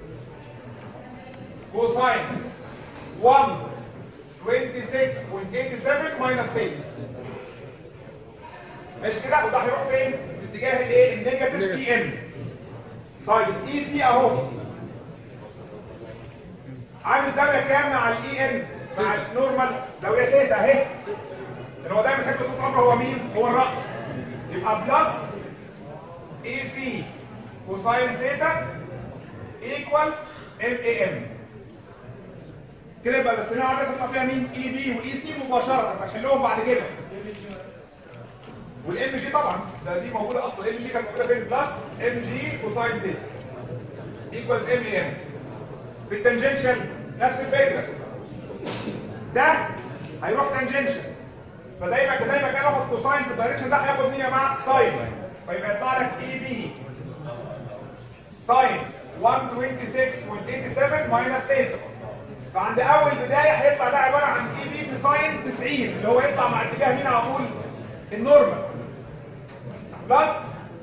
Speaker 1: كوساين 1 26.87 ماينس 6 ماشي كده وده هيروح فين؟ في اتجاه الايه؟ النيجاتيف تي ام. طيب اي سي اهو. عامل زاويه كام مع الاي ان؟ مع النورمال زاويه ثيتا اهي. لان هو دايما حته طول عمره هو مين؟ هو الراس. يبقى بلس اي سي كوساين ثيتا ايكوال ام اي ام. كده يبقى بس هنا عايز تطلع فيها مين؟ اي بي واي سي مباشره فهشيلهم بعد كده. والام جي طبعا ده دي موجوده اصلا ام جي كانت موجوده فين بلس ام جي كوساين زي ايكوال ام ام في التنجنشن نفس الفكره ده هيروح تنجنشن فدايما زي ما كان واخد كوساين في الدايركشن ده هياخد مين يا جماعه ساين فيبقى يطلع لك اي بي ساين 126.87 ماينس 6 فعند اول بدايه هيطلع ده عباره عن اي بي في ساين 90 اللي هو يطلع مع اتجاه مين على طول النورمال بلس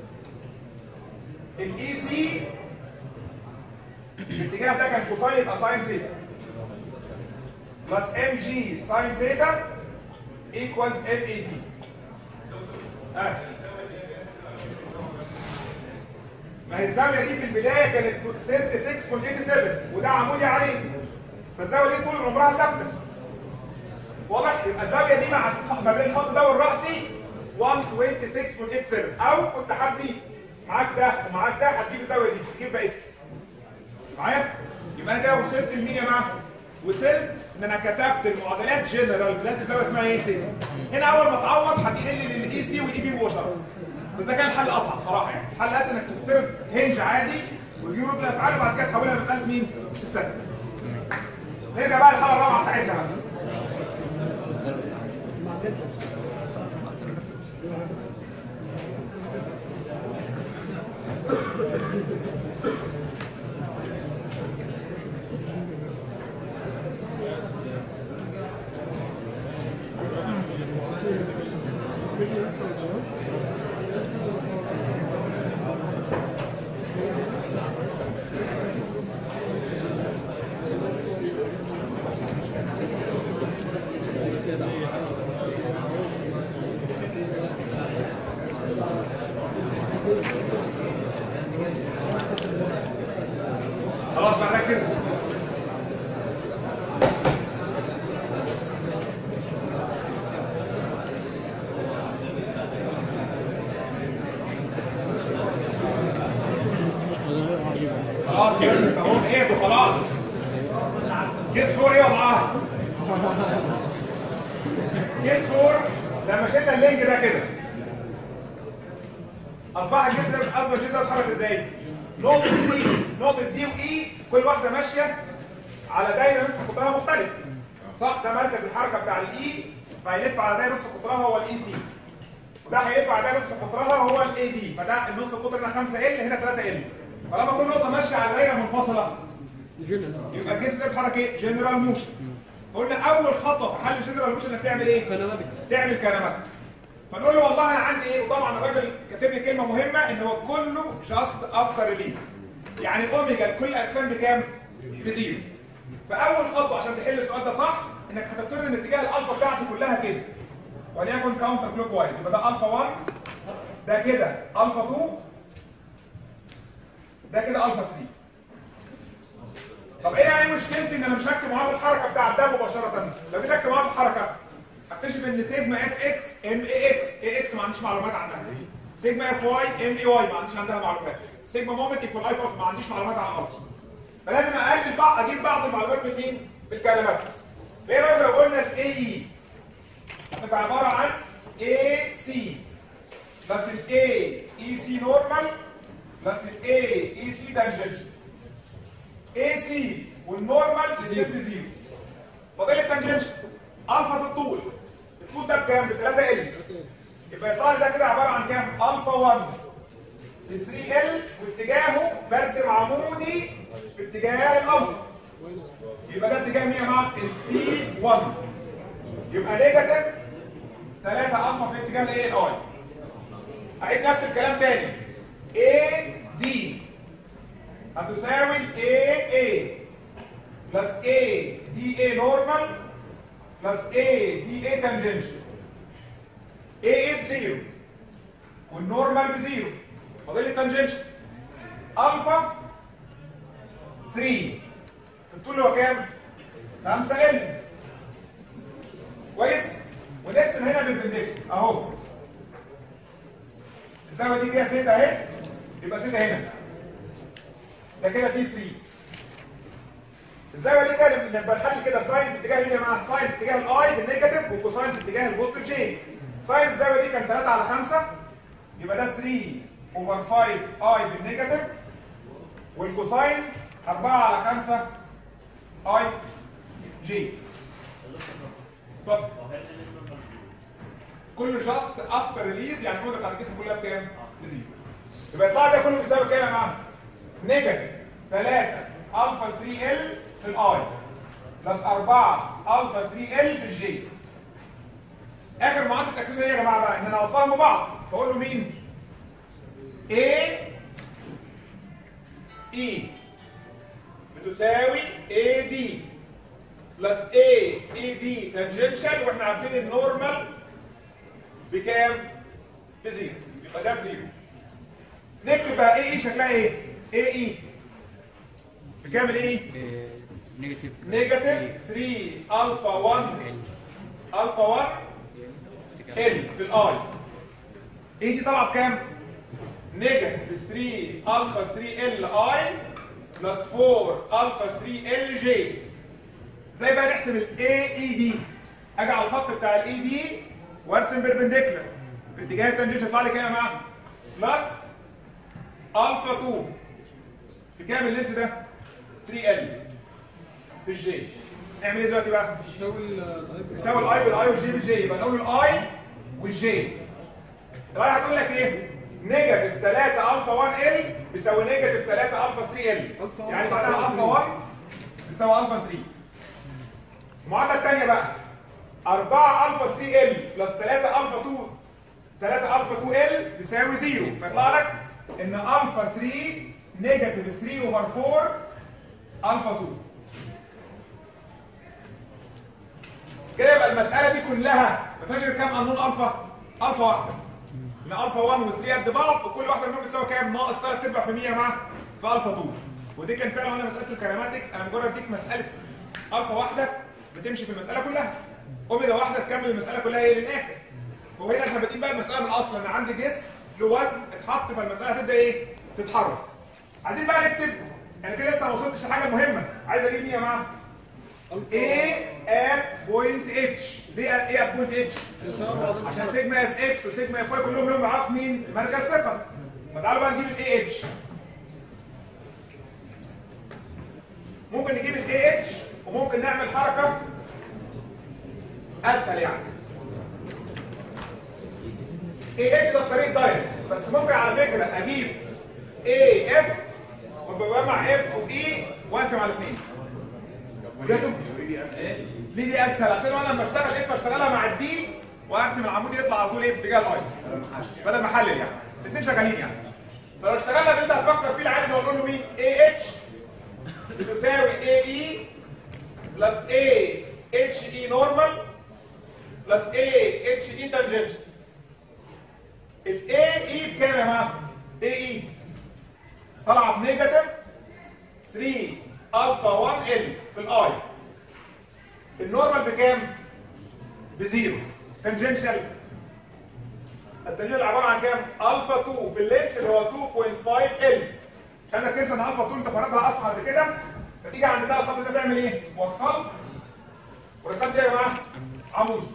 Speaker 1: الاي سي الاتجاه ده كان كوساين يبقى ساين ثيتا بلس ام جي ساين ثيتا ايكوالز ام اي تي ها ما هي الزاويه دي في البدايه كانت 36.87 وده عمودي عليه فالزاويه دي طول عمرها ثابته واضح يبقى الزاويه دي مع ما بين الخط ده والراسي 126.87 او كنت هدي معاك ده ومعاك ده هتجيب الزاويه دي تجيب بقيتها معايا يبقى انا كده وصلت لمين يا جماعه وصلت ان انا كتبت المعادلات جنرال بدات الزاويه اسمها اي سي هنا اول ما تعوض هتحل للاي سي والاي بي مباشره بس ده كان الحل اصعب صراحه يعني الحل الاسهل انك تفترض هنج عادي وتجيب رد الافعال وبعد كده تحولها لمساله مين؟ استاتيكس نرجع بقى للحاله الرابعه بتاعتنا بقى خلاص بقى ركز خلاص يا ابني اهو ايه خلاص كيس فور ايه وضعها كيس فور لما شلنا اللينك ده كده اصبح الجسم ده اصبح الجسم ده اتحرك ازاي؟ نقطة دي نقطة دي واي كل واحدة ماشية على دايرة نصف قطرها مختلف صح ده مركز الحركة بتاع الاي فهيلف على دايرة نصف قطرها هو الاي سي وده هيلف على دايرة نصف قطرها هو الاي دي فده النصف قطر هنا 5 ال هنا 3 ال فلما كل نقطة ماشية على دايرة منفصلة يبقى الجسم ده بيتحرك ايه؟ جنرال موشن قلنا اول خطوة في حل الجنرال موشن انك تعمل ايه؟ تعمل كيناماتكس فنقول له والله انا عندي ايه وطبعا الراجل كاتب لي كلمه مهمه ان هو كله جاست افتر ريليز يعني الاوميجا لكل الاجسام بكام؟ بزيرو فاول خطوه عشان تحل السؤال ده صح انك هتفترض ان اتجاه الالفا بتاعتي كلها كده وليكن كاونتر كلوك وايز يبقى ده الفا 1 ده كده الفا 2 ده كده الفا 3 طب ايه يعني مشكلتي ان انا مش هكتب معادله الحركه بتاع ده مباشره لو جيت اكتب معادله الحركه هكتشف ان سيجما اف اكس ام اي اكس اي اكس ما عنديش معلومات عنها سيجما اف واي ام اي واي ما عنديش عندها معلومات سيجما مومنت ايكوال اي فاف ما عنديش معلومات عن الالفا فلازم اقلل بعض اجيب بعض المعلومات من مين؟ بالكلمات ايه رايك لو قلنا الاي اي هتبقى عباره عن اي سي بلس الاي اي سي نورمال بلس الاي اي سي تانجنشن اي سي والنورمال الاثنين بزيرو فاضل التانجنشن الفا في الطول الطول ده بكام؟ ب 3 ال يبقى يطلع لي ده كده عباره عن كام؟ الفا 1 في 3 ال واتجاهه برسم عمودي في اتجاه الالفا يبقى ده اتجاه مين يا جماعه؟ البي 1 يبقى نيجاتيف 3 الفا في اتجاه الاي الاي اعيد نفس الكلام تاني اي دي هتساوي الاي اي بلس اي دي اي نورمال بلس اي دي اي تانجنشن اي اي بزيرو والنورمال بزيرو فاضل لي التانجنشن الفا 3 الطول اللي هو كام؟ 5 ال كويس؟ ونقسم هنا بالبندكشن اهو الزاويه دي فيها سيتا اهي يبقى سيتا هنا ده كده دي 3 الزاويه دي كده لما بنحل كده ساين في اتجاه مين يا جماعه؟ ساين في اتجاه الاي بالنيجاتيف وكوساين في اتجاه البوزيتيف تشين ساين الزاويه دي كان 3 على 5 يبقى ده 3 اوفر 5 اي بالنيجاتيف والكوساين 4 على 5 اي جي اتفضل كله جاست افتر ريليز يعني المده بتاعت الجسم كلها بكام؟ بزيرو يبقى يطلع ده كله بيساوي كام يا جماعه؟ نيجاتيف 3 الفا 3 ال في الاي بلس 4 الفا 3 ال في الجي اخر معادله التكثيف ايه يا جماعه بقى؟ ان انا اوصلهم ببعض فاقول له مين؟ A E بتساوي AD بلس اي اي دي تانجنشال واحنا عارفين النورمال بكام؟ بزيرو يبقى ده بزيرو نكتب بقى اي اي شكلها ايه؟ اي اي بكام الاي؟
Speaker 2: نيجاتيف
Speaker 1: نيجاتيف 3 الفا 1 الفا 1 ال في الاي ايه دي طالعه بكام؟ نيجاتيف 3 الفا 3 ال اي بلس 4 الفا 3 ال جي ازاي بقى نحسب الاي اي دي؟ اجي على الخط بتاع الاي دي وارسم بيربنديكولار في اتجاه التنجيش يطلع لي كام يا جماعه؟ بلس الفا 2 في كام اللينس ده؟ 3 ال في الجي نعمل ايه دلوقتي بقى؟ نساوي الاي بالاي والجي بالجي يبقى نقول الاي والجي الاي هتقول لك ايه؟ نيجاتيف 3 الفا 1 ال بيساوي نيجاتيف 3 الفا 3 ال يعني معناها الفا 1 بتساوي الفا 3 المعادله الثانيه بقى 4 الفا 3 ال بلس 3 الفا 2 3 الفا 2 ال بيساوي 0 فيطلع لك ان الفا 3 نيجاتيف 3 اوفر 4 الفا 2 كده يبقى المساله دي كلها ما فيهاش غير كام قانون الفا؟ الفا واحده ان الفا 1 و3 قد بعض وكل واحده منهم بتساوي كام؟ ناقص 3 ارباع في 100 مع في الفا 2 ودي كان فعلا وانا مساله الكراماتكس انا مجرد اديك مساله الفا واحده بتمشي في المساله كلها اوميجا واحده تكمل المساله كلها ايه للاخر وهنا احنا بادئين بقى المساله من الاصل انا عندي جسم له وزن اتحط فالمساله هتبدا ايه؟ تتحرك عايزين بقى نكتب انا كده لسه ما وصلتش لحاجه مهمه عايز اجيب مين يا جماعه؟ A at point H ليه A at point H؟ عشان سيجما اف اكس وسيجما اف واي كلهم لهم معاك مين؟ مركز ثقل فتعالوا بقى نجيب الاي اتش ممكن نجيب الاي اتش وممكن نعمل حركه اسهل يعني اي اتش ده الطريق دايركت بس ممكن على فكره اجيب اي اف وبجمع اف واي واقسم على الاثنين ليه دي اسهل عشان وانا لما اشتغل اف اشتغلها مع الدي وارسم العمود يطلع على طول ايه في اتجاه الاي بدل ما احلل يعني الاثنين شغالين يعني فلو اشتغلنا باللي هنفكر فيه العادي نقول له مين اي اتش بتساوي اي اي بلس اي اتش اي نورمال بلس اي اتش اي تانجنشن الاي اي بكام يا جماعه؟ اي اي طالعه بنيجاتيف 3 الفا 1 ال في الاي النورمال بكام؟ بزيرو تانجنشال التانجنشال عباره عن كام؟ الفا 2 في اللينس اللي هو 2.5 ال مش عايزك تنسى ان الفا 2 انت فرضها اصغر بكده فتيجي عند ده الخط ده تعمل ايه؟ وصلت ورسمت ايه يا جماعه؟ عمود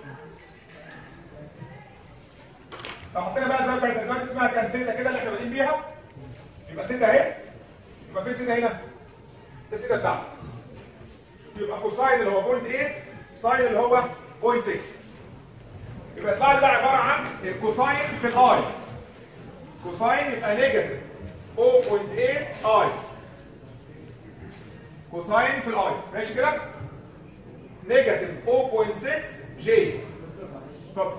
Speaker 1: لو حطينا بقى زي بتاعت دلوقتي اسمها كان سيتا كده اللي احنا بادئين بيها يبقى سيتا اهي يبقى فين سيتا هنا؟ ده سيتا بتاعته يبقى كوساين اللي هو 0.8 ساين اللي هو 0.6 يبقى يطلع لي ده عباره عن الكوساين في الاي كوساين يبقى نيجاتيف 0.8 اي كوساين في الاي ماشي كده نيجاتيف 0.6 جي اتفضل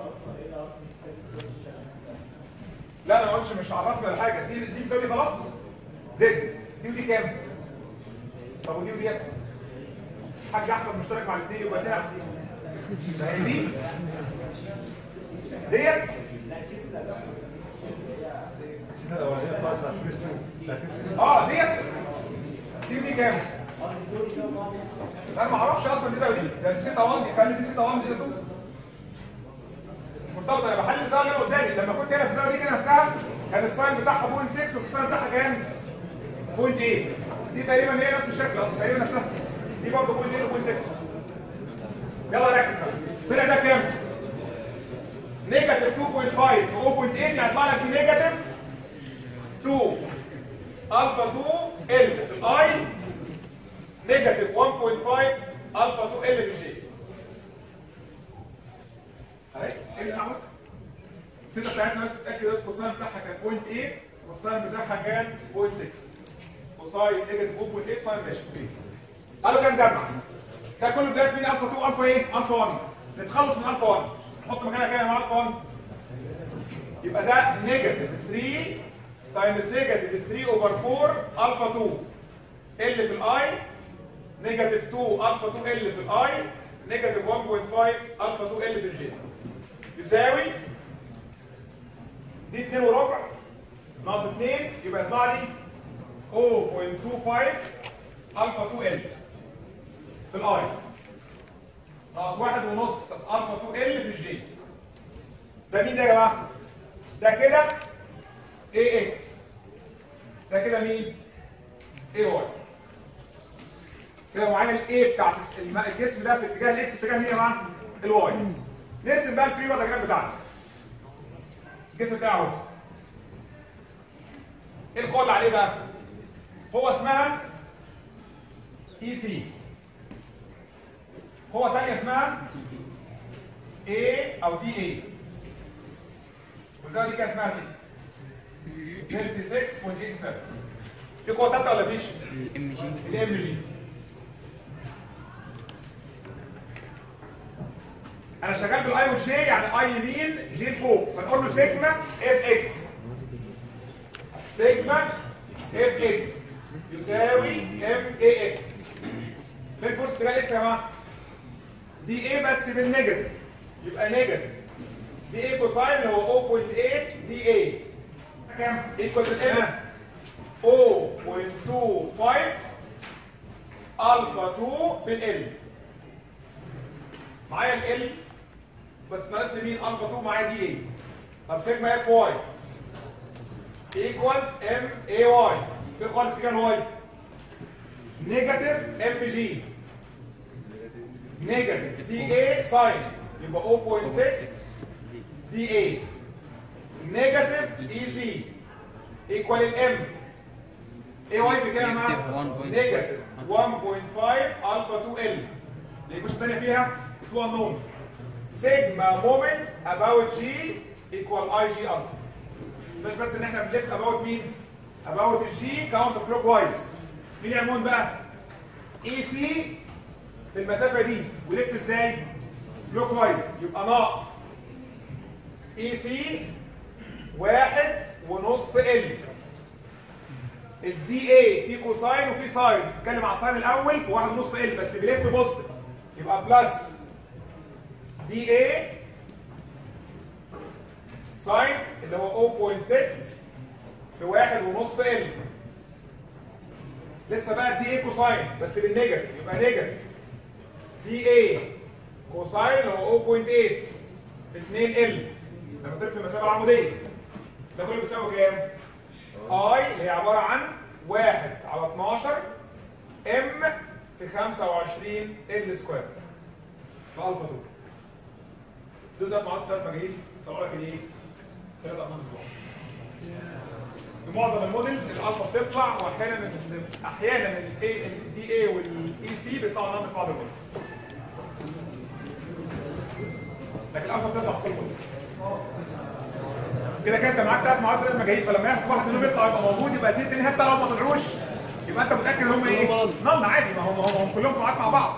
Speaker 1: لا انا ما قلتش مش عرفنا ولا حاجه دي دي بتساوي خلاص زد دي ودي كام طب ودي ودي كام حاج احمد مشترك مع الاثنين يبقى ده هي دي ديت اه ديت دي ودي كام انا ما اعرفش اصلا دي ده ودي ده دي 6 1 كان دي 6 1 دي 2 مرتبطه انا بحل الزاويه اللي قدامي لما كنت هنا في الزاويه دي كده نفسها كان الساين بتاعها 0.6 والكوساين بتاعها كام 0.8 دي تقريبا هي نفس الشكل اصلا تقريبا نفسها دي برضه 0.8 و0.6 يلا ركز طلع ده كام نيجاتيف 2.5 و 0.8 يعني هيطلع لك دي نيجاتيف 2 الفا 2 ال في الاي نيجاتيف 1.5 الفا 2 ال في الجي اهي ايه اللي عمل السيده بتاعتنا بس تتاكد بس الكوساين بتاعها كان 0.8 والساين بتاعها كان 0.6 كوساين نيجاتيف 0.8 ساين ماشي اوكي قالوا كام جمع ده كله بدايه مين الفا 2 الفا ايه الفا 1 نتخلص من الفا 1 نحط مكانها كام مع الفا 1 يبقى ده نيجاتيف 3 تايمز نيجاتيف 3 اوفر 4 الفا 2 ال في الاي نيجاتيف 2 الفا 2 ال في الاي نيجاتيف 1.5 الفا 2 ال في الجي يساوي دي 2 وربع ناقص 2 يبقى يطلع لي 0.25 الفا 2 ال في الاي ناقص واحد ونص الفا 2 ال في الجي ده مين ده يا جماعه؟ ده كده اي اكس ده كده مين؟ اي واي كده معانا الاي بتاعت الم- الجسم ده في اتجاه الاكس اتجاه مين يا جماعه؟ الواي نرسم بقى الفري بقى دياجرام بتاعنا الجسم بتاعه اهو ايه القوه اللي عليه بقى؟ هو اسمها اي سي هو تانية اسمها A او دي A والزاوية دي كده اسمها 6 76.87 في قوة تالتة ولا مفيش؟
Speaker 3: الام جي
Speaker 1: الام جي انا شغال بالاي والجي يعني اي يمين جي لفوق فنقول له سيجما اف اكس سيجما اف اكس يساوي ام اي اكس فين فرصه اتجاه اكس يا جماعه؟ دي ايه بس بالنيجاتيف يبقى نيجاتيف دي ايه كوساين اللي هو 0.8 دي ايه كام؟ ايكوال الام 0.25 الفا 2 في ال معايا ال بس ناقص لي مين الفا 2 معايا دي ايه طب سيجما اف واي ايكوالز ام اي واي في خالص اتجاه الواي نيجاتيف ام جي نيجاتيف دي اي ساين يبقى 0.6 دي اي نيجاتيف اي سي ايكوال الام اي واي بكام يا جماعه؟
Speaker 3: Negative 1.5.
Speaker 1: نيجاتيف 1.5 الفا 2 ال الايكويشن الثانيه فيها 2 unknowns سيجما مومنت اباوت جي ايكوال اي جي الفا مش بس ان احنا بنلف اباوت مين؟ اباوت الجي كاونتر كلوك وايز مين يعملون بقى؟ اي سي في المسافه دي ولف ازاي؟ كلوك وايز يبقى ناقص اي سي واحد ونص ال الدي اي في كوساين وفي ساين نتكلم على الساين الاول في واحد ونص ال بس بيلف بوزيتيف يبقى بلس دي اي ساين اللي هو 0.6 في واحد ونص ال لسه بقى دي اي كوساين بس بالنيجاتيف يبقى نيجاتيف دي اي كوساين اللي هو 0.8 في 2 ال لما تضرب في المسافه العموديه ده كله بيساوي كام؟ اي اللي هي عباره عن 1 على 12 ام في 25 ال سكوير في الفا 2 دول ثلاث معادلات ثلاث مجاهيل طلعوا لك الايه؟ ثلاث ارقام اسبوع في معظم المودلز الالفا بتطلع واحيانا احيانا الاي الدي اي والاي سي بيطلعوا نمط بعض المودلز لكن الالفا بتطلع في كل موديل كده كده انت معاك ثلاث معادلات ثلاث مجاهيل فلما ياخد واحد منهم يطلع يبقى موجود يبقى الاثنين التانيين حتى لو ما طلعوش يبقى انت متاكد ان هم ايه؟ نن عادي ما هم هم كلهم في ميعاد مع بعض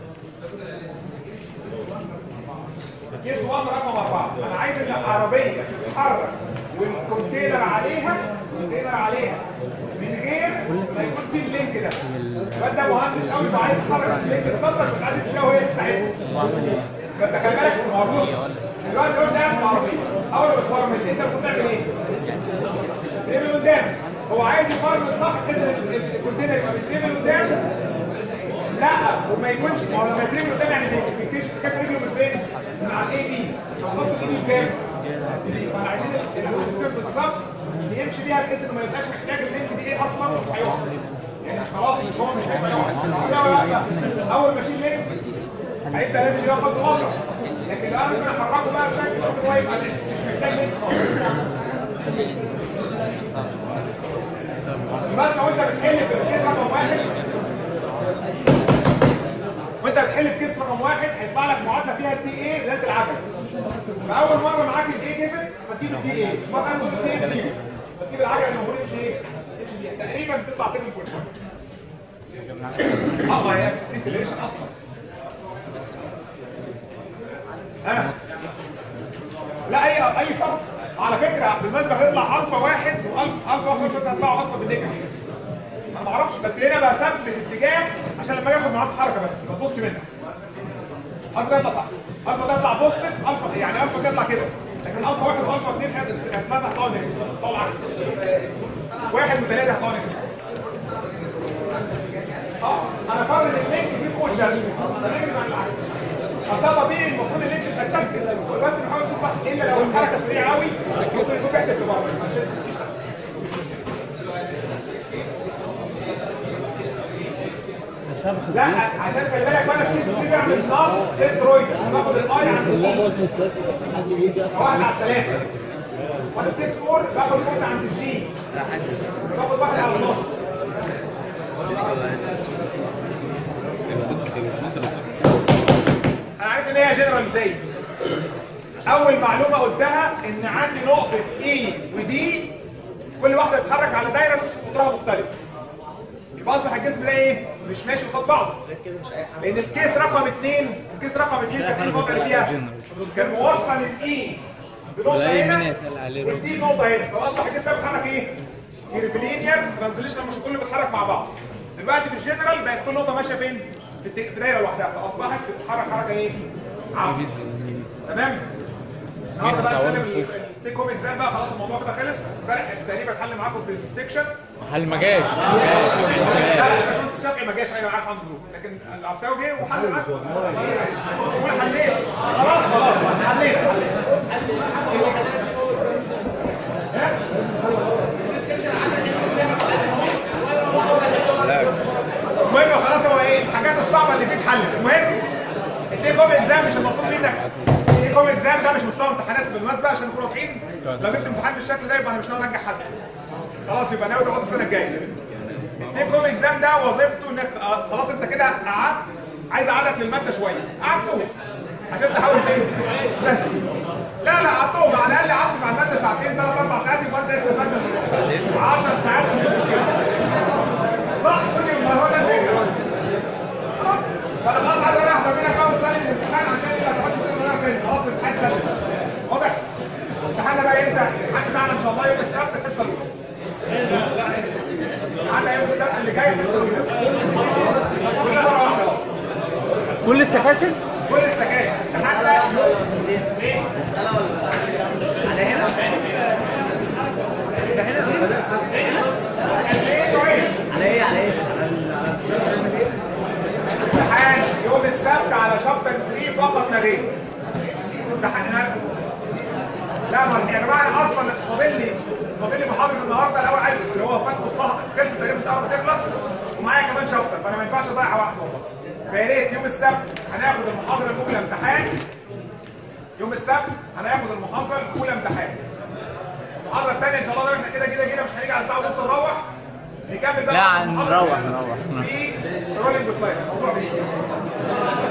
Speaker 1: كيس 1 رقم 4 انا عايز العربيه تتحرك والكونتينر عليها الكونتينر عليها من غير ما يكون في اللينك ده فانت مهندس قوي وعايز تحرك اللينك اتكسر بس عايز تشوفها وهي لسه عدل فانت خلي بالك ما هو بص دلوقتي قدام العربيه اول ما تفرمل انت المفروض تعمل ايه؟ ترمي قدام هو عايز يفرمل صح كده الكونتينر يبقى بيترمي قدام لا وما يكونش ما هو لما يترمي قدام يعني ما يكفيش كف رجله من فين؟ من على الاي دي هنحط الاي دي بكام؟ فاحنا عايزين الكونتينر بالظبط اللي يمشي بيها بحيث انه ما يبقاش محتاج اللينك دي ايه اصلا مش هيقع يعني خلاص مش هو مش هيبقى يقع اول ما اشيل لينك هيبقى لازم ياخد خطوه اخرى لكن لو انا ممكن احركه بقى بشكل ان هو يبقى مش محتاج لينك خالص بس لو انت بتحل في الكيس رقم واحد وانت بتحل في كيس رقم واحد هيطلع لك معادله فيها الدي ايه ذات العجل فاول مره معاك الاي جيفن فتجيب الدي ايه مره ثانيه تقول الدي ام زيرو فتجيب العجله اللي المفروض يمشي ايه؟ يمشي بيها تقريبا بتطلع 7.1 اه ما هي ديسليشن اصلا ها لا اي اي فرق على فكره بالمناسبه هتطلع الفا واحد والفا الفا واحد بس هتطلعوا اصلا بالنجم انا ما اعرفش بس هنا بثبت الاتجاه عشان عشان لما اجي اخد معاك حركه بس ما تبصش منها الفا ده يطلع صح الفا ده يطلع بوزيتيف الفا يعني الفا ده يطلع كده لكن الفا واحد والفا اثنين هتلاقي هتطلعوا نيجاتيف هتطلعوا العكس واحد وثلاثه هتطلعوا نيجاتيف اه انا فرض ان اللينك فيه خوشه نيجاتيف عن العكس فده طبيعي المفروض اللينك يبقى تشكل بس نحاول تطلع الا لو الحركه سريعه قوي ممكن يكون بيحدث لبره عشان تشتغل لا عشان خلي بالك وانا في كيس بعمل نظام سنترويد انا باخد الاي عند الجي واحد على الثلاثه وانا في كيس 4 باخد واحده عند الجي باخد واحده على 12 انا عارف ان هي جنرال ازاي اول معلومه قلتها ان عندي نقطه اي ودي كل واحده بتتحرك على دايره نصف قطرها مختلف يبقى اصبح الجسم ده ايه مش ماشي قصاد بعضه
Speaker 5: غير كده مش اي حاجه
Speaker 1: لان الكيس رقم اثنين الكيس رقم اثنين كان ايه الوضع اللي فيها كان موصل الاي بنقطه
Speaker 3: ولا
Speaker 1: هنا
Speaker 3: يمين يتقال عليه
Speaker 1: والدي نقطه هنا فاصبح الجسم ده بيتحرك ايه كيرفلينير ما نزلش مش كله بيتحرك مع بعض دلوقتي في الجنرال بقت كل نقطه ماشيه فين في الت- في دايره لوحدها فاصبحت بتتحرك حركه ايه عرض تمام النهارده بقى نسلم التيك هوم اكزام بقى خلاص الموضوع كده خلص امبارح تقريبا اتحل معاكم في السكشن
Speaker 3: حل ما جاش
Speaker 1: لا الباشمهندس الشافعي ما جاش ايوه عارف عنده ظروف لكن العفاوي جه وحل معاكم قول حليت خلاص خلاص حليت المهم خلاص هو ايه الحاجات الصعبه اللي فيه اتحلت المهم التيك هوم اكزام مش المفروض منك التيك هوم اكزام ده مش مستوى امتحانات بالمناسبه عشان نكون واضحين لو جبت امتحان بالشكل ده يبقى انا مش ناوي انجح حد خلاص يبقى ناوي تقعد السنه الجايه التيك هوم اكزام ده وظيفته انك آه، خلاص انت كده قعدت عايز اقعدك للماده شويه قعدته عشان تحاول تنجز بس لا لا قعدتهم على الاقل قعدت مع الماده ساعتين ثلاث اربع ساعات يبقى انت استفدت 10 ساعات مش مشكله صح كل يوم ما هو ده الفكره خلاص فانا خلاص عايز اريح ما بينك بقى وتسلم الامتحان عشان ما تقعدش تقرا منها تاني خلاص الامتحان سلم واضح امتحاننا بقى امتى؟ الامتحان بتاعنا ان شاء الله يوم السبت الحصه الاولى امتحاننا يوم السبت اللي جاي الحصه الاولى كل مره واحده أهو.
Speaker 3: كل السكاشن
Speaker 1: كل السكاشن امتحاننا
Speaker 5: ولا مسألتين مسألة ولا على هنا
Speaker 1: ايه نوعين
Speaker 5: على ايه على ايه على ال- على التيشيرت اللي احنا فيه
Speaker 1: امتحان يوم السبت على شابتر 3 فقط لا غير امتحانات لا ما يا جماعه انا اصلا فاضل لي فاضل لي محاضره النهارده الاول عايز اللي هو فات الصح خلص تقريبا بتقرب تخلص ومعايا كمان شابتر فانا ما ينفعش اضيع وقت والله فيا ريت يوم السبت هناخد المحاضره الاولى امتحان يوم السبت هناخد المحاضره الاولى امتحان المحاضره الثانيه ان شاء الله لو احنا كده كده كده مش هنيجي على الساعه ونص نروح نكمل بقى
Speaker 3: لا
Speaker 1: المحاضرة
Speaker 3: نروح
Speaker 1: التانية.
Speaker 3: نروح
Speaker 1: في رولينج سلايد الموضوع بيه